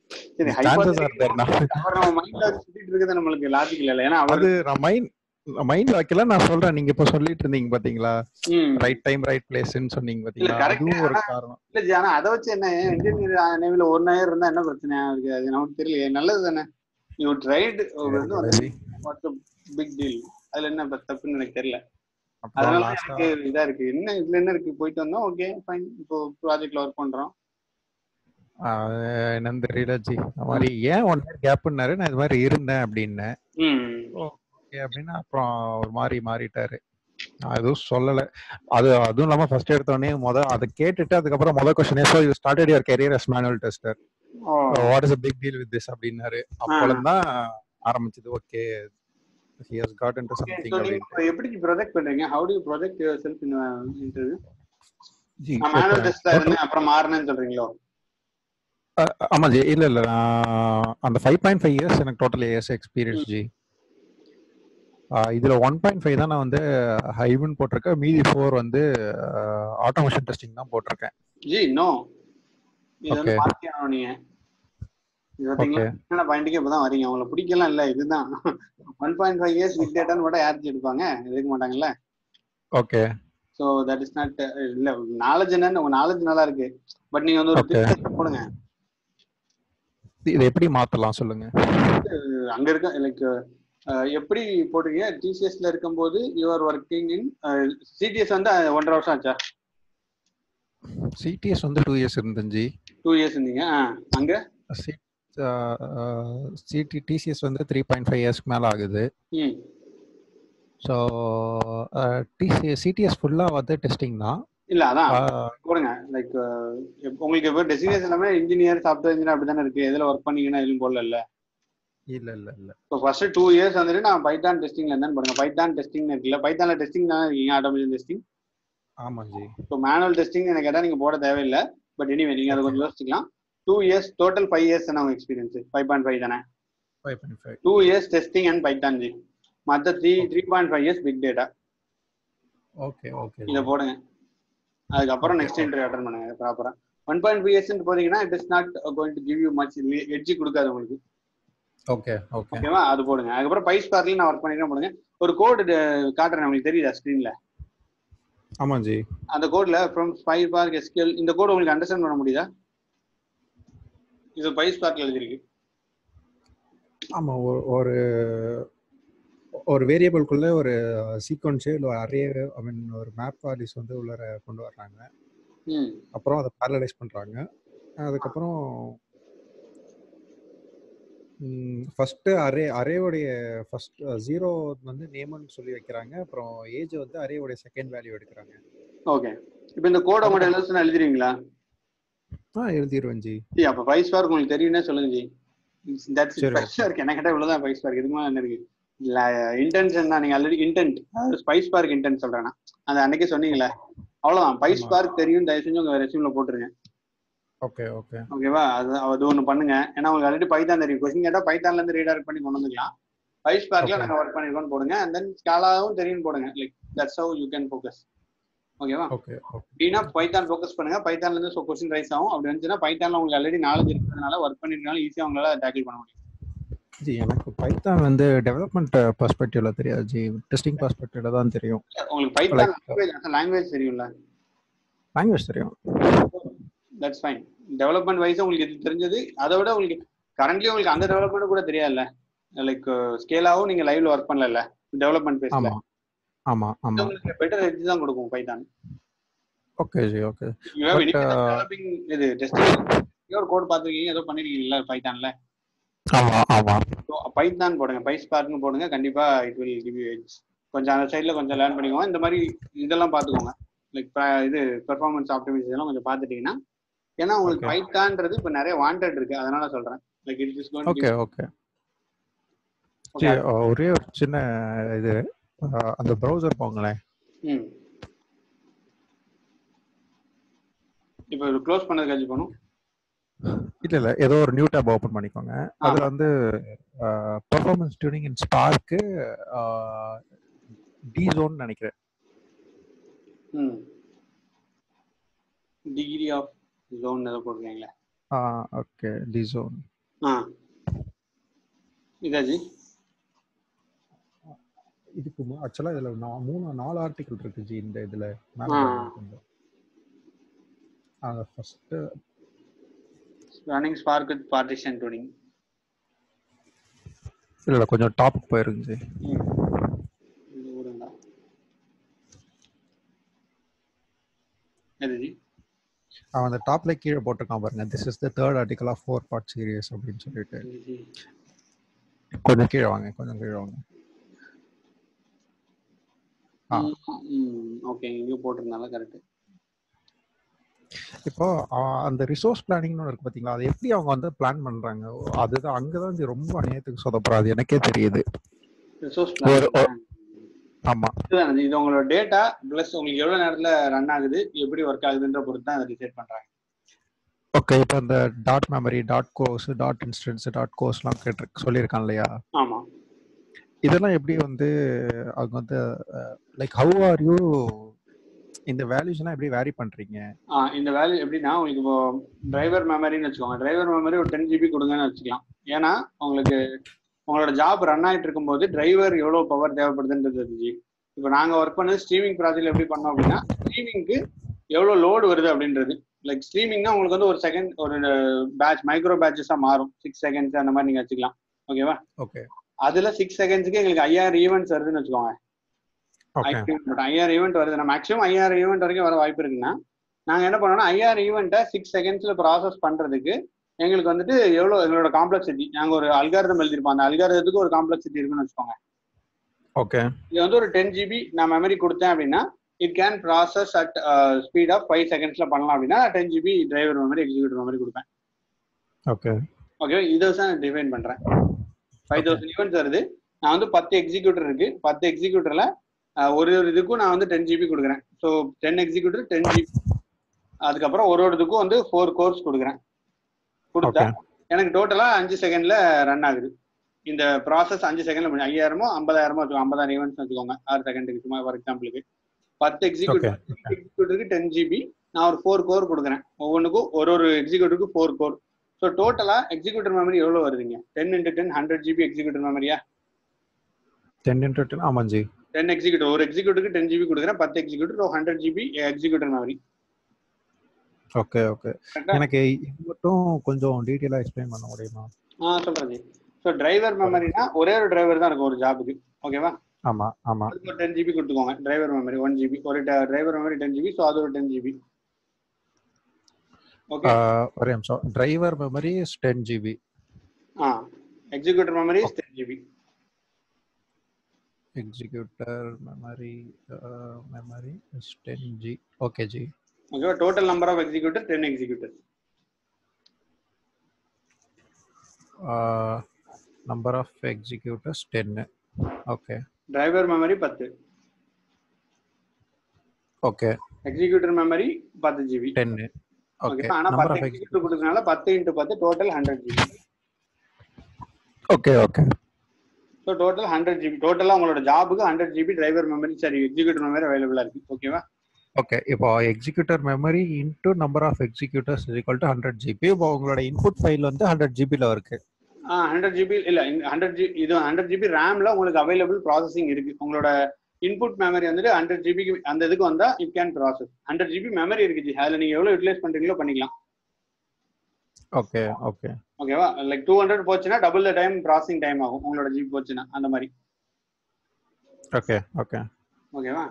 சரி சான்சஸ் ஆர் தேர் நான் அவர் நம்ம மைண்ட்ல சுத்திட்டு இருக்கிறது நம்மளுக்கு லாஜிக் இல்ல ஏன்னா அவர் அது நான் மைண்ட் மைண்ட்ல வைக்கல நான் சொல்றேன் நீங்க இப்ப சொல்லிட்டு இருந்தீங்க பாத்தீங்களா ம். ரைட் டைம் ரைட் பிளேஸ்ன்னு சொன்னீங்க பாத்தீங்களா correct. அதுவும் ஒரு காரணம் இல்ல ஜி, ஆனா அதை வச்சு என்ன இன்ஜினியர் நேவில ஒரு நேரம் இருந்தா என்ன பிரச்சனையா இருக்கு அது நமக்கு தெரியல நல்லது தானே யூ ட்ரைட் வந்து வாட்ஸ் பிக் டீல் அதுல என்ன இப்ப தப்புன்னு எனக்கு தெரியல அப்புறம் அதனால லாஸ்டா எனக்கு இதா இருக்கு என்ன இதுல என்ன இருக்கு போயிட்டு வந்தோம் ஓகே ஃபைன் இப்போ ப்ராஜெக்ட்ல ஒர்க் பண்றோம் என்னன்னு தெரியல ஜி அந்த மாதிரி ஏன் ஒன் இயர் கேப்னாரு நான் இது மாதிரி இருந்தேன் அப்படின்னேன் ம் ஓகே அப்படின்னா அப்புறம் ஒரு மாதிரி மாறிட்டாரு நான் எதுவும் சொல்லல அது அதுவும் இல்லாம ஃபர்ஸ்ட் எடுத்தோடனே முத அதை கேட்டுட்டு அதுக்கப்புறம் முத கொஸ்டினே so you started your career as manual tester oh what is a big deal with this அப்படின்னாரு அப்போலம் தான் ஆரம்பிச்சது okay he has got into okay something so அப்படின்னு நீங்க எப்படி ப்ரொஜெக்ட் பண்றீங்க how to project yourself in interview ji நான் manual டெஸ்ட்ல இருந்தேன் அப்புறம் மாறினேன்னு சொல்றீங்களோ அஹ் ஆமா ஜி இல்ல இல்ல நான் அந்த ஃபைவ் பாயிண்ட் ஃபைவ் இயர்ஸ் எனக்கு டோட்டல் இயர்ஸ் எக்ஸ்பீரியன்ஸ் ஜி அஹ் இதுல ஒன் பாயிண்ட் ஃபைவ் தான் நான் வந்து ஹைவன் போட்டிருக்கேன் மீதி ஃபோர் வந்து ஆட்டோமேஷன் டெஸ்டிங் தான் போட்டிருக்கேன் ஜி நோ இது வந்து Okay. மாத்தி ஆகணும் நீங்க இது பாத்தீங்களா ஓகே என்னென்ன பாயிண்ட்டுக்கு இப்பதான் வரீங்க உங்களை பிடிக்கலாம் இல்ல இதுதான் one point five years big டேட்டான்னு போட்டா யாருக்கு எடுப்பாங்க எடுக்க மாட்டாங்கல்ல okay so that is not இல்ல நாலேஜ் என்னன்னு உங்க நாலேஜ் நல்லா இருக்கு பட் நீங்க வந்து ஒரு Okay. business போடுங்க இதை எப்படி மாத்தலாம் சொல்லுங்க அஹ் அங்க இருக்க லைக் எப்படி போடுறீங்க டிசிஎஸ்ல இருக்கும்போது யூஆர் ஒர்க்கிங் இன் சிடிஎஸ் வந்து அஹ், ஒன்றரை வருஷம் ஆச்சா சிடிஎஸ் வந்து டூ இயர்ஸ் இருந்தேன் ஜி டூ இயர்ஸ் இருந்தீங்க ஆ, அங்க சிடி டிசிஎஸ் வந்து த்ரீ பாயிண்ட் ஃபைவ் இயர்ஸ்க்கு மேலே ஆகுது ம் ஸோ டிசிஎஸ் சிடிஎஸ் ஃபுல்லாக வந்து டெஸ்டிங் தான் இல்ல அதான் ஆஹ் போடுங்க லைக் உங்களுக்கு இப்போ டெசிக்னேஷன் எல்லாமே இன்ஜினியர் சாஃப்ட்வேர் இன்ஜினியர் அப்படி தானே இருக்கு எதுல ஒர்க் பண்ணீங்கன்னா எதுவும் போடல இல்ல இல்ல இல்ல இல்ல இப்போ ஃபர்ஸ்ட் டூ இயர்ஸ் வந்துட்டு நான் பைத்தான் டெஸ்டிங்ல இருந்தேன் பாருங்க பைத்தான் டெஸ்டிங் இருக்குல்ல பைத்தான்ல டெஸ்டிங் தானே இருக்கீங்க ஆட்டோமேஷன் டெஸ்டிங் ஆமா ஜி ஸோ மேனுவல் டெஸ்டிங் எனக்கு கேட்டால் நீங்க போட தேவையில்லை பட் எனிவே நீங்க அதை கொஞ்சம் யோசிச்சுக்கலாம் two years total five years தானே உங்க எக்ஸ்பீரியன்ஸ் ஃபைவ் பாயிண்ட் ஃபைவ் தானே five point five two years testing and Python ji மற்ற three three point five years big data okay okay இதை போடுங்க அதுக்கப்புறம் நெக்ஸ்ட் இன்டர்வியூ அட்டன் பண்ணுங்க ப்ராப்பரா ஒன் பாயிண்ட் ஃபைவ் இயர்ஸ் போறீங்கன்னா it is not going to give you much edge கொடுக்காது உங்களுக்கு okay okay ஓகேவா அது போடுங்க அதுக்கப்புறம் பைஸ் பார்க்ல நான் ஒர்க் பண்ணிக்கிறேன் போடுங்க ஒரு கோடு காட்டுறேன் உங்களுக்கு தெரியுதா ஸ்க்ரீன்ல ஆமா ஜி அந்த கோட்ல ஃப்ரம் ஸ்பைஸ் பார்க் எஸ்கியூஎல் இந்த கோட் உங்களுக்கு அண்டர்ஸ்டாண்ட் பண்ண முடியுதா இது பைஸ் பார்க்ல எழுதிருக்கு ஆமா ஒரு- ஒரு ஒரு வேரியபிள்குள்ள ஒரு சீக்வன்ஸே இல்லை அரே ஐ மீன் ஒரு மேப் வாலிஸ் வந்து உள்ளர கொண்டு வர்றாங்க ம் அப்புறம் அதை பேரலைஸ் பண்றாங்க அதுக்கப்புறம் ஃபர்ஸ்ட் அரே அரேவுடைய ஃபர்ஸ்ட் ஜீரோ வந்து நேம்னு சொல்லி வைக்கிறாங்க அப்புறம் ஏஜ் வந்து அரேவுடைய செகண்ட் வேல்யூ எடுக்கிறாங்க ஓகே இப்போ இந்த கோட் உங்களோட எழுதுனா எழுதிருவீங்களா ஆ எழுதிடுவேன் ஜி ஜி அப்போ பைஸ் பார்க் உங்களுக்கு தெரியும்னே சொல்லுங்க ஜி தட்ஸ் சரி, பைஸ் பார்க் என்ன கேட்டால் இவ்வளோதான் பைஸ் பார்க் இதுக்கு மேலே என்ன இருக்கு இல்ல இன்டென்ஷன் தான் நீங்க already intent PySpark intent சொல்றேன் நான். அது அன்னைக்கே சொன்னீங்களே அவ்வளவுதான் பைஸ் ஆமா. பார்க் தெரியும் தயவு செஞ்சு உங்க ரெசியூம்ல போட்டுருங்க ஓகே ஓகே ஓகேவா அது அது ஒண்ணு பண்ணுங்க ஏன்னா உங்களுக்கு ஆல்ரெடி பைத்தான் தெரியும் கொஸ்டின் கேட்டா பைத்தான்ல இருந்து ரீடைரக்ட் பண்ணி கொண்டு வந்துக்கலாம் பைஸ் பார்க்ல Okay. நாங்க ஒர்க் பண்ணிருக்கோம்னு போடுங்க அண்ட் தென் ஸ்காலாவும் தெரியும் போடுங்க like that's how you can focus ஓகேவா ஓகே ஓகே அப்படின்னா பைத்தான் ஃபோக்கஸ் பண்ணுங்க பைத்தான்ல இருந்து கொஸ்டின் ரைஸ் ஆகும் அப்படி வந்துச்சுன்னா பைத்தான்ல உங்களுக்கு ஆல்ரெடி நாலேஜ் இருக்கிறதுனால ஒர்க் பண்ணிருக்கனால ஈஸியா உங்களால டேக்கிள் பண்ண முடியும் ஜி எனக்கு பைத்தான் வந்து டெவலப்மெண்ட் பெர்ஸ்பெக்டிவ்ல தெரியாது ஜி டெஸ்டிங் பெர்ஸ்பெக்டிவ்ல தான் தெரியும் உங்களுக்கு பைத்தான் Like- லாங்குவேஜ் லாங்குவேஜ் தெரியும்ல லாங்குவேஜ் தெரியும் தட்ஸ் ஃபைன் டெவலப்மெண்ட் வைஸ் உங்களுக்கு இது தெரிஞ்சது அதை விட உங்களுக்கு கரண்ட்லி உங்களுக்கு அந்த டெவலப்மெண்ட் கூட தெரியாதுல்ல லைக் ஸ்கேலாவும் நீங்க லைவ்ல ஒர்க் பண்ணல டெவலப்மெண்ட் பேஸ்ல ஆமா ஆமா ஆமா உங்களுக்கு பெட்டர் எட்ஜ் தான் கொடுக்கும் Python okay ji okay you have But, any uh, developing இது டெஸ்டிங் ஒரு கோட் பாத்துருக்கீங்க ஏதோ பண்ணிருக்கீங்கல்ல பைத்தான்ல ஆமா ஆமா ஸோ பைத்தான் போடுங்க பைஸ் பார்க்னு போடுங்க கண்டிப்பா it will give you edge கொஞ்சம் அந்த சைட்ல கொஞ்சம் லேர்ன் பண்ணிக்கோங்க இந்த மாதிரி இதெல்லாம் பாத்துக்கோங்க லைக் இது பெர்ஃபார்மன்ஸ் ஆப்டிமைசேஷன் எல்லாம் கொஞ்சம் பாத்துட்டீங்கன்னா ஏன்னா உங்களுக்கு Okay. பைத்தான்றது இப்ப நிறைய வாண்டட் இருக்கு அதனால சொல்றேன் like it is going okay okay ji ஒரே ஒரு சின்ன இது அஹ், அந்த ப்ரௌசர் போங்களேன் ம் இப்போ க்ளோஸ் பண்ணதுக்காச்சும் பண்ணும் இல்ல இல்ல ஏதோ ஒரு நியூ டேப் ஓபன் பண்ணிக்கோங்க அதுல வந்து performance tuning in Spark D John நினைக்கிறேன் ம் டிகிரி ஆஃப் ஜோன் ஏதோ போட்டிருக்கீங்களா ஓகே டி ஜோன் ஆ இதாஜி இதுக்கு ஆக்சுவலா இதுல நான் மூணு நாலு ஆர்டிகல் இருக்கு ஜி இந்த இதுல ஆ. First running Spark with partition tuning இல்ல கொஞ்சம் டாபிக் போயிருங்க ஜி இது விடுங்க எதுஜி அவன் அந்த டாப்ல கீழே போட்டிருக்கான் பாருங்க this is the third article of four part series அப்படின்னு சொல்லிட்டு எதுஜி கொஞ்சம் கீழே வாங்க கொஞ்சம் கீழே வாங்க ஆ. ஓகே இங்கேயும் போட்டிருந்தால கரெக்ட் இப்போ ஆஹ், அந்த ரிசோர்ஸ் பிளானிங்னு இருக்கு பாத்தீங்களா அது எப்படி அவங்க வந்து பிளான் பண்றாங்க அதுதான் அங்கதான் இது ரொம்ப அநியாயத்துக்கு சொதப்புறாது எனக்கே தெரியுது ரிசோர்ஸ் ஒரு- ஒரு- ஆமா இதுதான் இது உங்களோட டேட்டா பிளஸ் உங்களுக்கு எவ்வளவு நேரத்துல ரன் ஆகுது எப்படி ஒர்க் ஆகுதுன்ற பொறுத்து தான் அதை டிசைட் பண்றாங்க ஓகே இப்போ இந்த dot memory dot cores dot instance dot கோர்ஸ்லாம் கேட்டு சொல்லியிருக்கான் இல்லையா ஆமா இதெல்லாம் எப்படி வந்து அவங்க வந்து லைக் ஹவு ஆர் யூ இந்த வேல்யூஸ்லாம் எப்படி வேரி பண்றீங்க ஆ இந்த வேல்யூ எப்படின்னா உங்களுக்கு இப்போ டிரைவர் மெமரின்னு வச்சுக்கோங்க டிரைவர் மெமரி ஒரு டென் ஜிபி கொடுங்கன்னு வச்சுக்கலாம் ஏன்னா உங்களுக்கு உங்களோட ஜாப் ரன் ஆயிட்டு இருக்கும்போது டிரைவர் எவ்வளவு பவர் தேவைப்படுதுன்றது தெரிஞ்சு இப்போ நாங்க ஒர்க் பண்ணது ஸ்ட்ரீமிங் ப்ராஜெக்ட்ல எப்படி பண்ணோம் அப்படின்னா ஸ்ட்ரீமிங்க்கு எவ்வளவு லோடு வருது அப்படின்றது லைக் ஸ்ட்ரீமிங்னா உங்களுக்கு வந்து ஒரு செகண்ட் ஒரு பேட்ச் மைக்ரோ பேட்சஸா மாறும் சிக்ஸ் செகண்ட்ஸ் அந்த மாதிரி நீங்க வச்சுக்கலாம் ஓகேவா ஓகே அதுல சிக்ஸ் செகண்ட்ஸ்க்கு எங்களுக்கு ஐயாயிரம் ஈவெண்ட்ஸ் வருதுன்னு வச்சுக்கோங்க ஓகே பட் ஐயாயிரம் ஈவெண்ட் வருது நான் மேக்ஸிமம் ஐயாயிரம் ஈவெண்ட் வரைக்கும் வர வாய்ப்பு இருக்குன்னா நாங்க என்ன பண்ணோம்னா ஐயாயிரம் ஈவெண்ட்டை சிக்ஸ் செகண்ட்ஸ்ல ப்ராசஸ் பண்றதுக்கு எங்களுக்கு வந்துட்டு எவ்வளவு எங்களோட காம்ப்ளெக்சிட்டி நாங்க ஒரு அல்காரதம் எழுதிருப்போம் அந்த அல்காரதத்துக்கு ஒரு காம்ப்ளெக்சிட்டி இருக்குன்னு வச்சுக்கோங்க ஓகே இது வந்து ஒரு டென் ஜிபி நான் மெமரி கொடுத்தேன் அப்படின்னா it can process at speed of five செகண்ட்ஸ்ல பண்ணலாம் அப்படின்னா ten GB driver memory executive memory கொடுப்பேன் ஓகே ஓகே இதை தான் நான் டிஃபைன் பண்றேன் ஃபைவ் தௌசண்ட் ஈவெண்ட்ஸ் வருது நான் வந்து பத்து எக்ஸிக்யூட்டர் இருக்கு பத்து எக்ஸிக்யூட்டர்ல ஒரு ஒரு இதுக்கும் நான் வந்து டென் ஜிபி கொடுக்குறேன் so ten executor ten GB அதுக்கப்புறம் ஒரு ஒரு இதுக்கும் வந்து ஃபோர் கோர்ஸ் கொடுக்குறேன் கொடுத்தா ஓகே எனக்கு டோட்டலா அஞ்சு செகண்ட்ல ரன் ஆகுது இந்த ப்ராசஸ் அஞ்சு செகண்ட்ல முடியும் ஐயாயிரமோ ஐம்பதாயிரமோ வச்சுக்கோங்க ஐம்பதாயிரம் ஈவெண்ட்ஸ் வச்சுக்கோங்க ஆறு செகண்டுக்கு சும்மா ஃபார் எக்ஸாம்பிளுக்கு பத்து ஓகே எக்ஸிக்யூட்டிவ் எக்ஸிக்யூட்டருக்கு டென் ஜிபி நான் ஒரு ஃபோர் கோர் கொடுக்குறேன் ஒவ்வொன்றுக்கும் ஒரு ஒரு எக்ஸிக்யூட்டிவ்க்கு ஃபோர் கோர் ஸோ டோட்டலா எக்ஸிக்யூட்டர் மெமரி எவ்வளவு வருதுங்க ten into ten hundred GB executor மெமரியா டென் இன்டூ டென் ஆமாம் ஜி டென் எக்ஸிக்யூட்டர் ஒரு எக்ஸிக்யூட்டருக்கு டென் ஜிபி கொடுக்குறேன் பத்து executor hundred GB executor memory okay okay எனக்கு இது மட்டும் கொஞ்சம் டீட்டெயிலாக எக்ஸ்பிளைன் பண்ண முடியுமா ஆ சொல்றேன் ஜி ஸோ டிரைவர் மெமரினா ஒரே ஒரு டிரைவர் தான் இருக்கும் ஒரு ஜாபுக்கு ஓகேவா ஆமா ஆமா அதுக்கு ஒரு டென் ஜிபி கொடுத்துக்கோங்க டிரைவர் மெமரி ஒன் ஜிபி ஒரு driver memory ten GB so அது ஒரு டென் ஜிபி ஓகே ஆஹ் ஒரே நிமிஷம் driver memory is ten GB ஆ executor memory ten GB executor memory memory is ten G okay ji ஓகேவா total number of executor ten executor number of executors டென்னு okay driver memory பத்து okay executor memory பத்து GB டென்னு okay okay ஆனா number பத்து of executor கொடுக்கறதுனால பத்து into பத்து total hundred GB okay okay so total hundred GB டோட்டலாக உங்களோட ஜாபுக்கு ஹண்ட்ரட் ஜிபி டிரைவர் மெமரி சரி எக்ஸிக்யூட்டர் மெமரி அவைலபிளா இருக்கு ஓகேவா ஓகே இப்போ executor memory into number of executors equal to hundred GB இப்போ உங்களோட இன்புட் ஃபைல் வந்து ஹண்ட்ரட் ஜிபியில் இருக்கு ஆ ஹண்ட்ரட் ஜிபி இல்ல ஹண்ட்ரட் ஜி இது ஹண்ட்ரட் ஜிபி ரேம்ல உங்களுக்கு அவைலபிள் ப்ராசஸிங் இருக்கு உங்களோட இன்புட் மெமரி வந்துட்டு ஹண்ட்ரட் ஜிபிக்கு அந்த இதுக்கு வந்தா it can process hundred GB memory இருக்கு ஜி அதுல நீங்க எவ்வளவு யூட்டிலைஸ் பண்றீங்களோ பண்ணிக்கலாம் ஓகே ஓகே ஓகேவா லைக் டூ ஹண்ட்ரட் போச்சுன்னா double the time processing time ஆகும் உங்களோட ஜிபி போச்சுன்னா அந்த மாதிரி ஓகே ஓகே ஓகேவா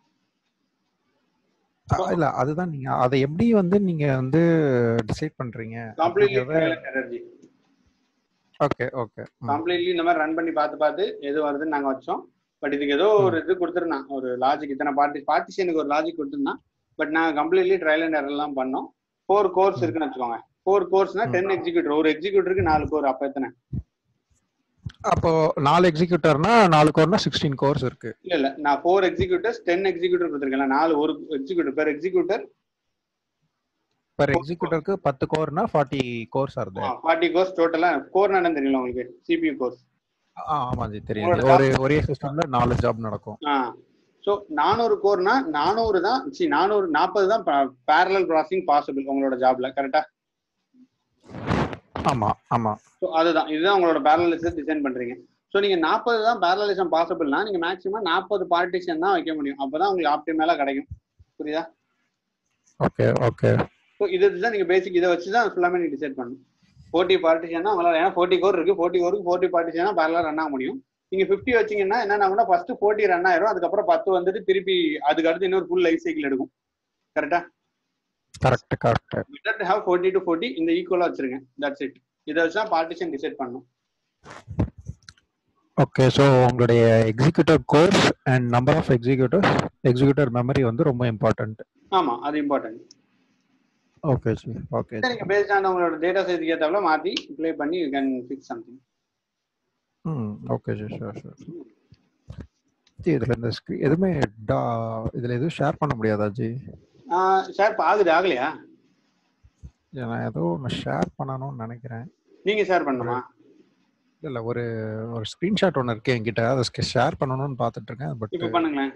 இல்ல அதுதான் நீங்க அதை எப்படி வந்து நீங்க வந்து டிசைட் பண்றீங்க completely energy okay okay completely இந்த மாதிரி ரன் பண்ணி பார்த்து பார்த்து எது வருதுன்னு நாங்க வச்சோம் பட் இதுக்கு ஏதோ ஒரு இது கொடுத்துருந்தான் ஒரு லாஜிக் இத்தனை பார்ட்டி பார்ட்டிஷனுக்கு ஒரு லாஜிக் கொடுத்துருந்தான் பட் நாங்க கம்ப்ளீட்லி ட்ரையல் அண்ட் எரர்லாம் பண்ணோம் ஃபோர் கோர்ஸ் இருக்குன்னு வச்சுக்கோங்க ஃபோர் கோர்ஸ்னா டென் எக்ஸிக்யூட்டர் ஒரு எக்ஸிக்யூட்டருக்கு நாலு கோர் அப்ப எத்தனை அப்போ நாலு எக்ஸிக்யூட்டர்னா நாலு கோர்னா சிக்ஸ்டீன் கோர்ஸ் இருக்கு இல்ல இல்ல நான் ஃபோர் எக்ஸிக்யூட்டர்ஸ் டென் எக்ஸிக்யூட்டர் கொடுத்துருக்கேன் நாலு ஒரு எக்ஸிக்யூட்டர் பெர் எக்ஸிக்யூட்டர் பெர் எக்ஸிக்யூட்டருக்கு பத்து கோர்னா ஃபார்ட்டி கோர்ஸ் ஆறுது ஃபார்ட்டி கோர்ஸ் டோட்டலா கோர் என்னன்னு தெரியல உங்களுக்கு சிபியூ கோர்ஸ் ஆ, ஆமா ஜி தெரியும் ஜி. ஒரு ஒரே சிஸ்டம்ல நாலு ஜாப் நடக்கும் ஆ ஸோ நானூறு கோர்னா நானூறு தான் சி நானூறு நாற்பது தான் பேரலல் ப்ராசஸிங் பாசிபிள் உங்களோட ஜாப்ல கரெக்டா ஆமா ஆமா ஸோ அதுதான் இதுதான் உங்களோட பேரலிசம் டிசைன் பண்றீங்க ஸோ நீங்க நாற்பது தான் பேரலிசம் பாசிபிள்னா நீங்க மேக்ஸிமம் நாற்பது பார்ட்டிஷன் தான் வைக்க முடியும் அப்பதான் உங்களுக்கு ஆப்டிமேலா கிடைக்கும் புரியுதா ஓகே ஓகே ஸோ இது தான் நீங்க பேசிக் இதை வச்சு தான் ஃபுல்லாமே நீங்க டிசைட் பண்ணணும் ஃபோர்ட்டி பார்ட்டிஷன் உங்களால ஏன்னா ஃபோர்ட்டி கோர் இருக்கு ஃபோர்ட்டி கோருக்கு ஃபோர்ட்டி பார்ட்டிஷன் பேரலா ரன் ஆக முடியும் நீங்க ஃபிஃப்டி வச்சீங்கன்னா என்ன ஆகும்னா ஃபர்ஸ்ட் ஃபோர்ட்டி ரன் ஆயிரும் அதுக்கப்புறம் பத்து வந்துட்டு திருப்பி அதுக்கு அடுத்து இன்னொரு ஃபுல் லைஃப் சைக்கிள் எடுக்கும் கரெக்டா correct correct better to have forty to forty இந்த ஈக்குவலா வச்சிருங்க தட்ஸ் இட் இதை வச்சு தான் பார்ட்டிஷன் டிசைட் பண்ணணும் ஓகே ஸோ உங்களுடைய executive cores and number of executive executive memory வந்து ரொம்ப இம்பார்ட்டன்ட் ஆமா அது இம்பார்ட்டன்ட் ஓகே ஜி ஓகே நீங்க பேஸ்ட் ஆன் உங்களோட டேட்டா சைஸ்க்கு ஏத்தாப்புல மாத்தி ப்ளே பண்ணி யூ கேன் ஃபிக்ஸ் சம்திங் ம் okay ji sure sure ji இதில் இந்த ஸ்க்ரீ எதுவுமே டா இதில் எதுவும் ஷேர் பண்ண முடியாதா ஜி ஷேர் ஆகுது ஆகலையா இல்ல, நான் ஏதோ ஒன்று ஷேர் பண்ணணும்னு நினைக்கிறேன் நீங்க ஷேர் பண்ணுமா இல்ல இல்ல ஒரு ஒரு ஸ்கிரீன்ஷாட் ஒன்று இருக்கு என்கிட்ட அதை ஷேர் பண்ணணும்னு பார்த்துட்டு இருக்கேன் பட் இப்போ பண்ணுங்களேன்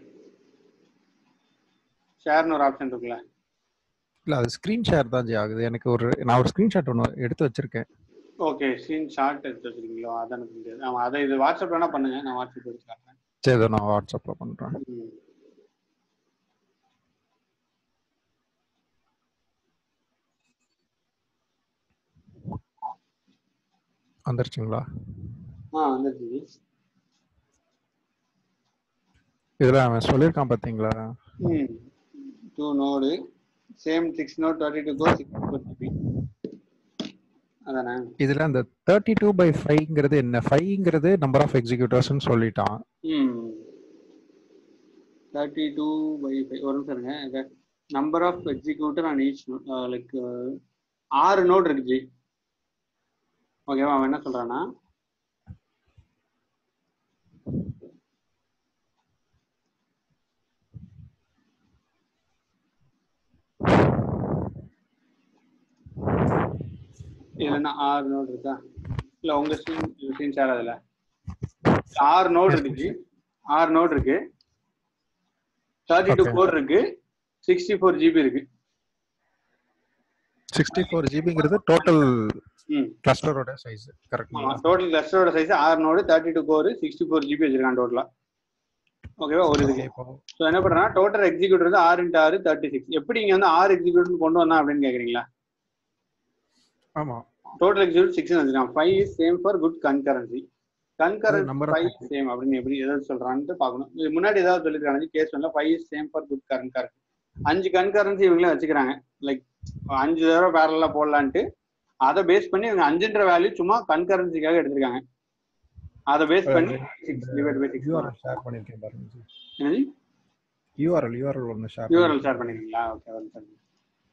ஷேர்னு ஒரு ஆப்ஷன் இருக்குல்ல இல்ல அது ஸ்கிரீன் ஷேர் தான் ஜி ஆகுது எனக்கு ஒரு நான் ஒரு ஸ்கிரீன்ஷாட் ஒன்று எடுத்து வச்சிருக்கேன் ஓகே ஸ்க்ரீன் ஷாட் எடுத்து வச்சிருக்கீங்களோ அதான் எனக்கு முடியாது ஆமா அதை இது வாட்ஸ்அப் வேணா பண்ணுங்க நான் வாட்ஸ்அப் எடுத்து காட்டுறேன் சரி இதை நான் வாட்ஸ்அப்ல பண்றேன் ம். வந்துருச்சுங்களா ஆ வந்துருச்சு இதுல அவன் சொல்லியிருக்கான் பாத்தீங்களா ம் two node same six node twenty two core six four GB அதானே இதுல அந்த தேர்ட்டி டூ பை ஃபைவ்ங்கிறது என்ன ஃபைவ்ங்கிறது நம்பர் ஆஃப் எக்ஸிக்யூட்டிவ்ஸ்னு சொல்லிட்டான் ம் தேர்ட்டி டூ பை ஃபைவ் ஒரு நிமிஷம் இருங்க number of executor on each like ஆறு நோட் இருக்கு ஜி ஓகேவா அவன் என்ன சொல்றான்னா இல்லைன்னா ஆறு நோட் இருக்கா இல்ல உங்க ஸ்க்ரீன் ஸ்க்ரீன் ஷேர் அதுல ஆறு நோட் இருக்கு ஜி ஆறு நோட் இருக்கு தேர்ட்டி டூ Okay. கோர் இருக்கு சிக்ஸ்டி ஃபோர் ஜிபி இருக்கு சிக்ஸ்டி ஃபோர் ஜிபிங்கிறது டோட்டல் ம் கிளஸ்டரோட சைஸ் ஆமா கரெக்டுங்களா டோட்டல் கிளஸ்டரோட சைஸ் ஆறு node thirty two core sixty four GB வச்சிருக்கான் டோட்டலா ஓகேவா ஒரு இதுக்கு இப்போ ஸோ என்ன பண்றேன்னா டோட்டல் எக்ஸிக்யூட்டர் வந்து ஆறு இன்ட்டு ஆறு தேர்ட்டி சிக்ஸ் எப்படி இங்க வந்து ஆறு எக்ஸிக்யூட்டர் கொண்டு வந்தா அப்படின்னு கேக்குறீங்களா ஆமா டோட்டல் எக்ஸிக்யூட் சிக்ஸ் வச்சிருக்கான் five is same for good concurrency concurrency number of five same அப்படின்னு எப்படி எதாவது சொல்றான்ட்டு பார்க்கணும் இது முன்னாடி ஏதாவது சொல்லிருக்காங்க கேஸ் ஒன்ல five is same for good concurrency அஞ்சு கன்கரன்சி இவங்களே வச்சுக்கிறாங்க லைக் அஞ்சு தடவை பேரலா போடலான்ட்டு அதை பேஸ் பண்ணி இவங்க அஞ்சுன்ற வேல்யூ சும்மா கன்கரன்சிக்காக எடுத்திருக்காங்க அதை பேஸ் பண்ணி six divide by six URL share பண்ணிருக்கேன் பாருங்க என்னது யூஆர்எல் யூஆர்எல் ஒன்று ஷேர் யூஆர்எல் ஷேர் பண்ணிருக்கீங்களா ஓகே ஒரு நிமிஷம் இருங்க.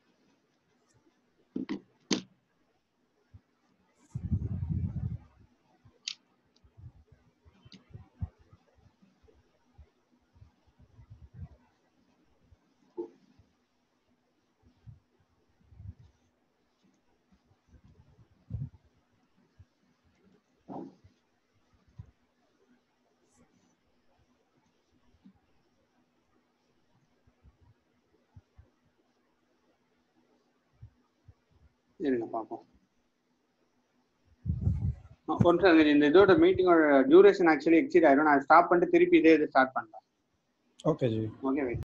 இருங்க பார்ப்போம் ஆ, ஒரு நிமிஷம் இருங்க. இந்த இதோட மீட்டிங்கோட டியூரேஷன் ஆக்சுவலி எக்ஸீட் ஆயிடும் நான் ஸ்டாப் பண்ணிட்டு திருப்பி இதே இது ஸ்டார்ட் பண்றேன் ஓகே ஜி ஓகே வெயிட்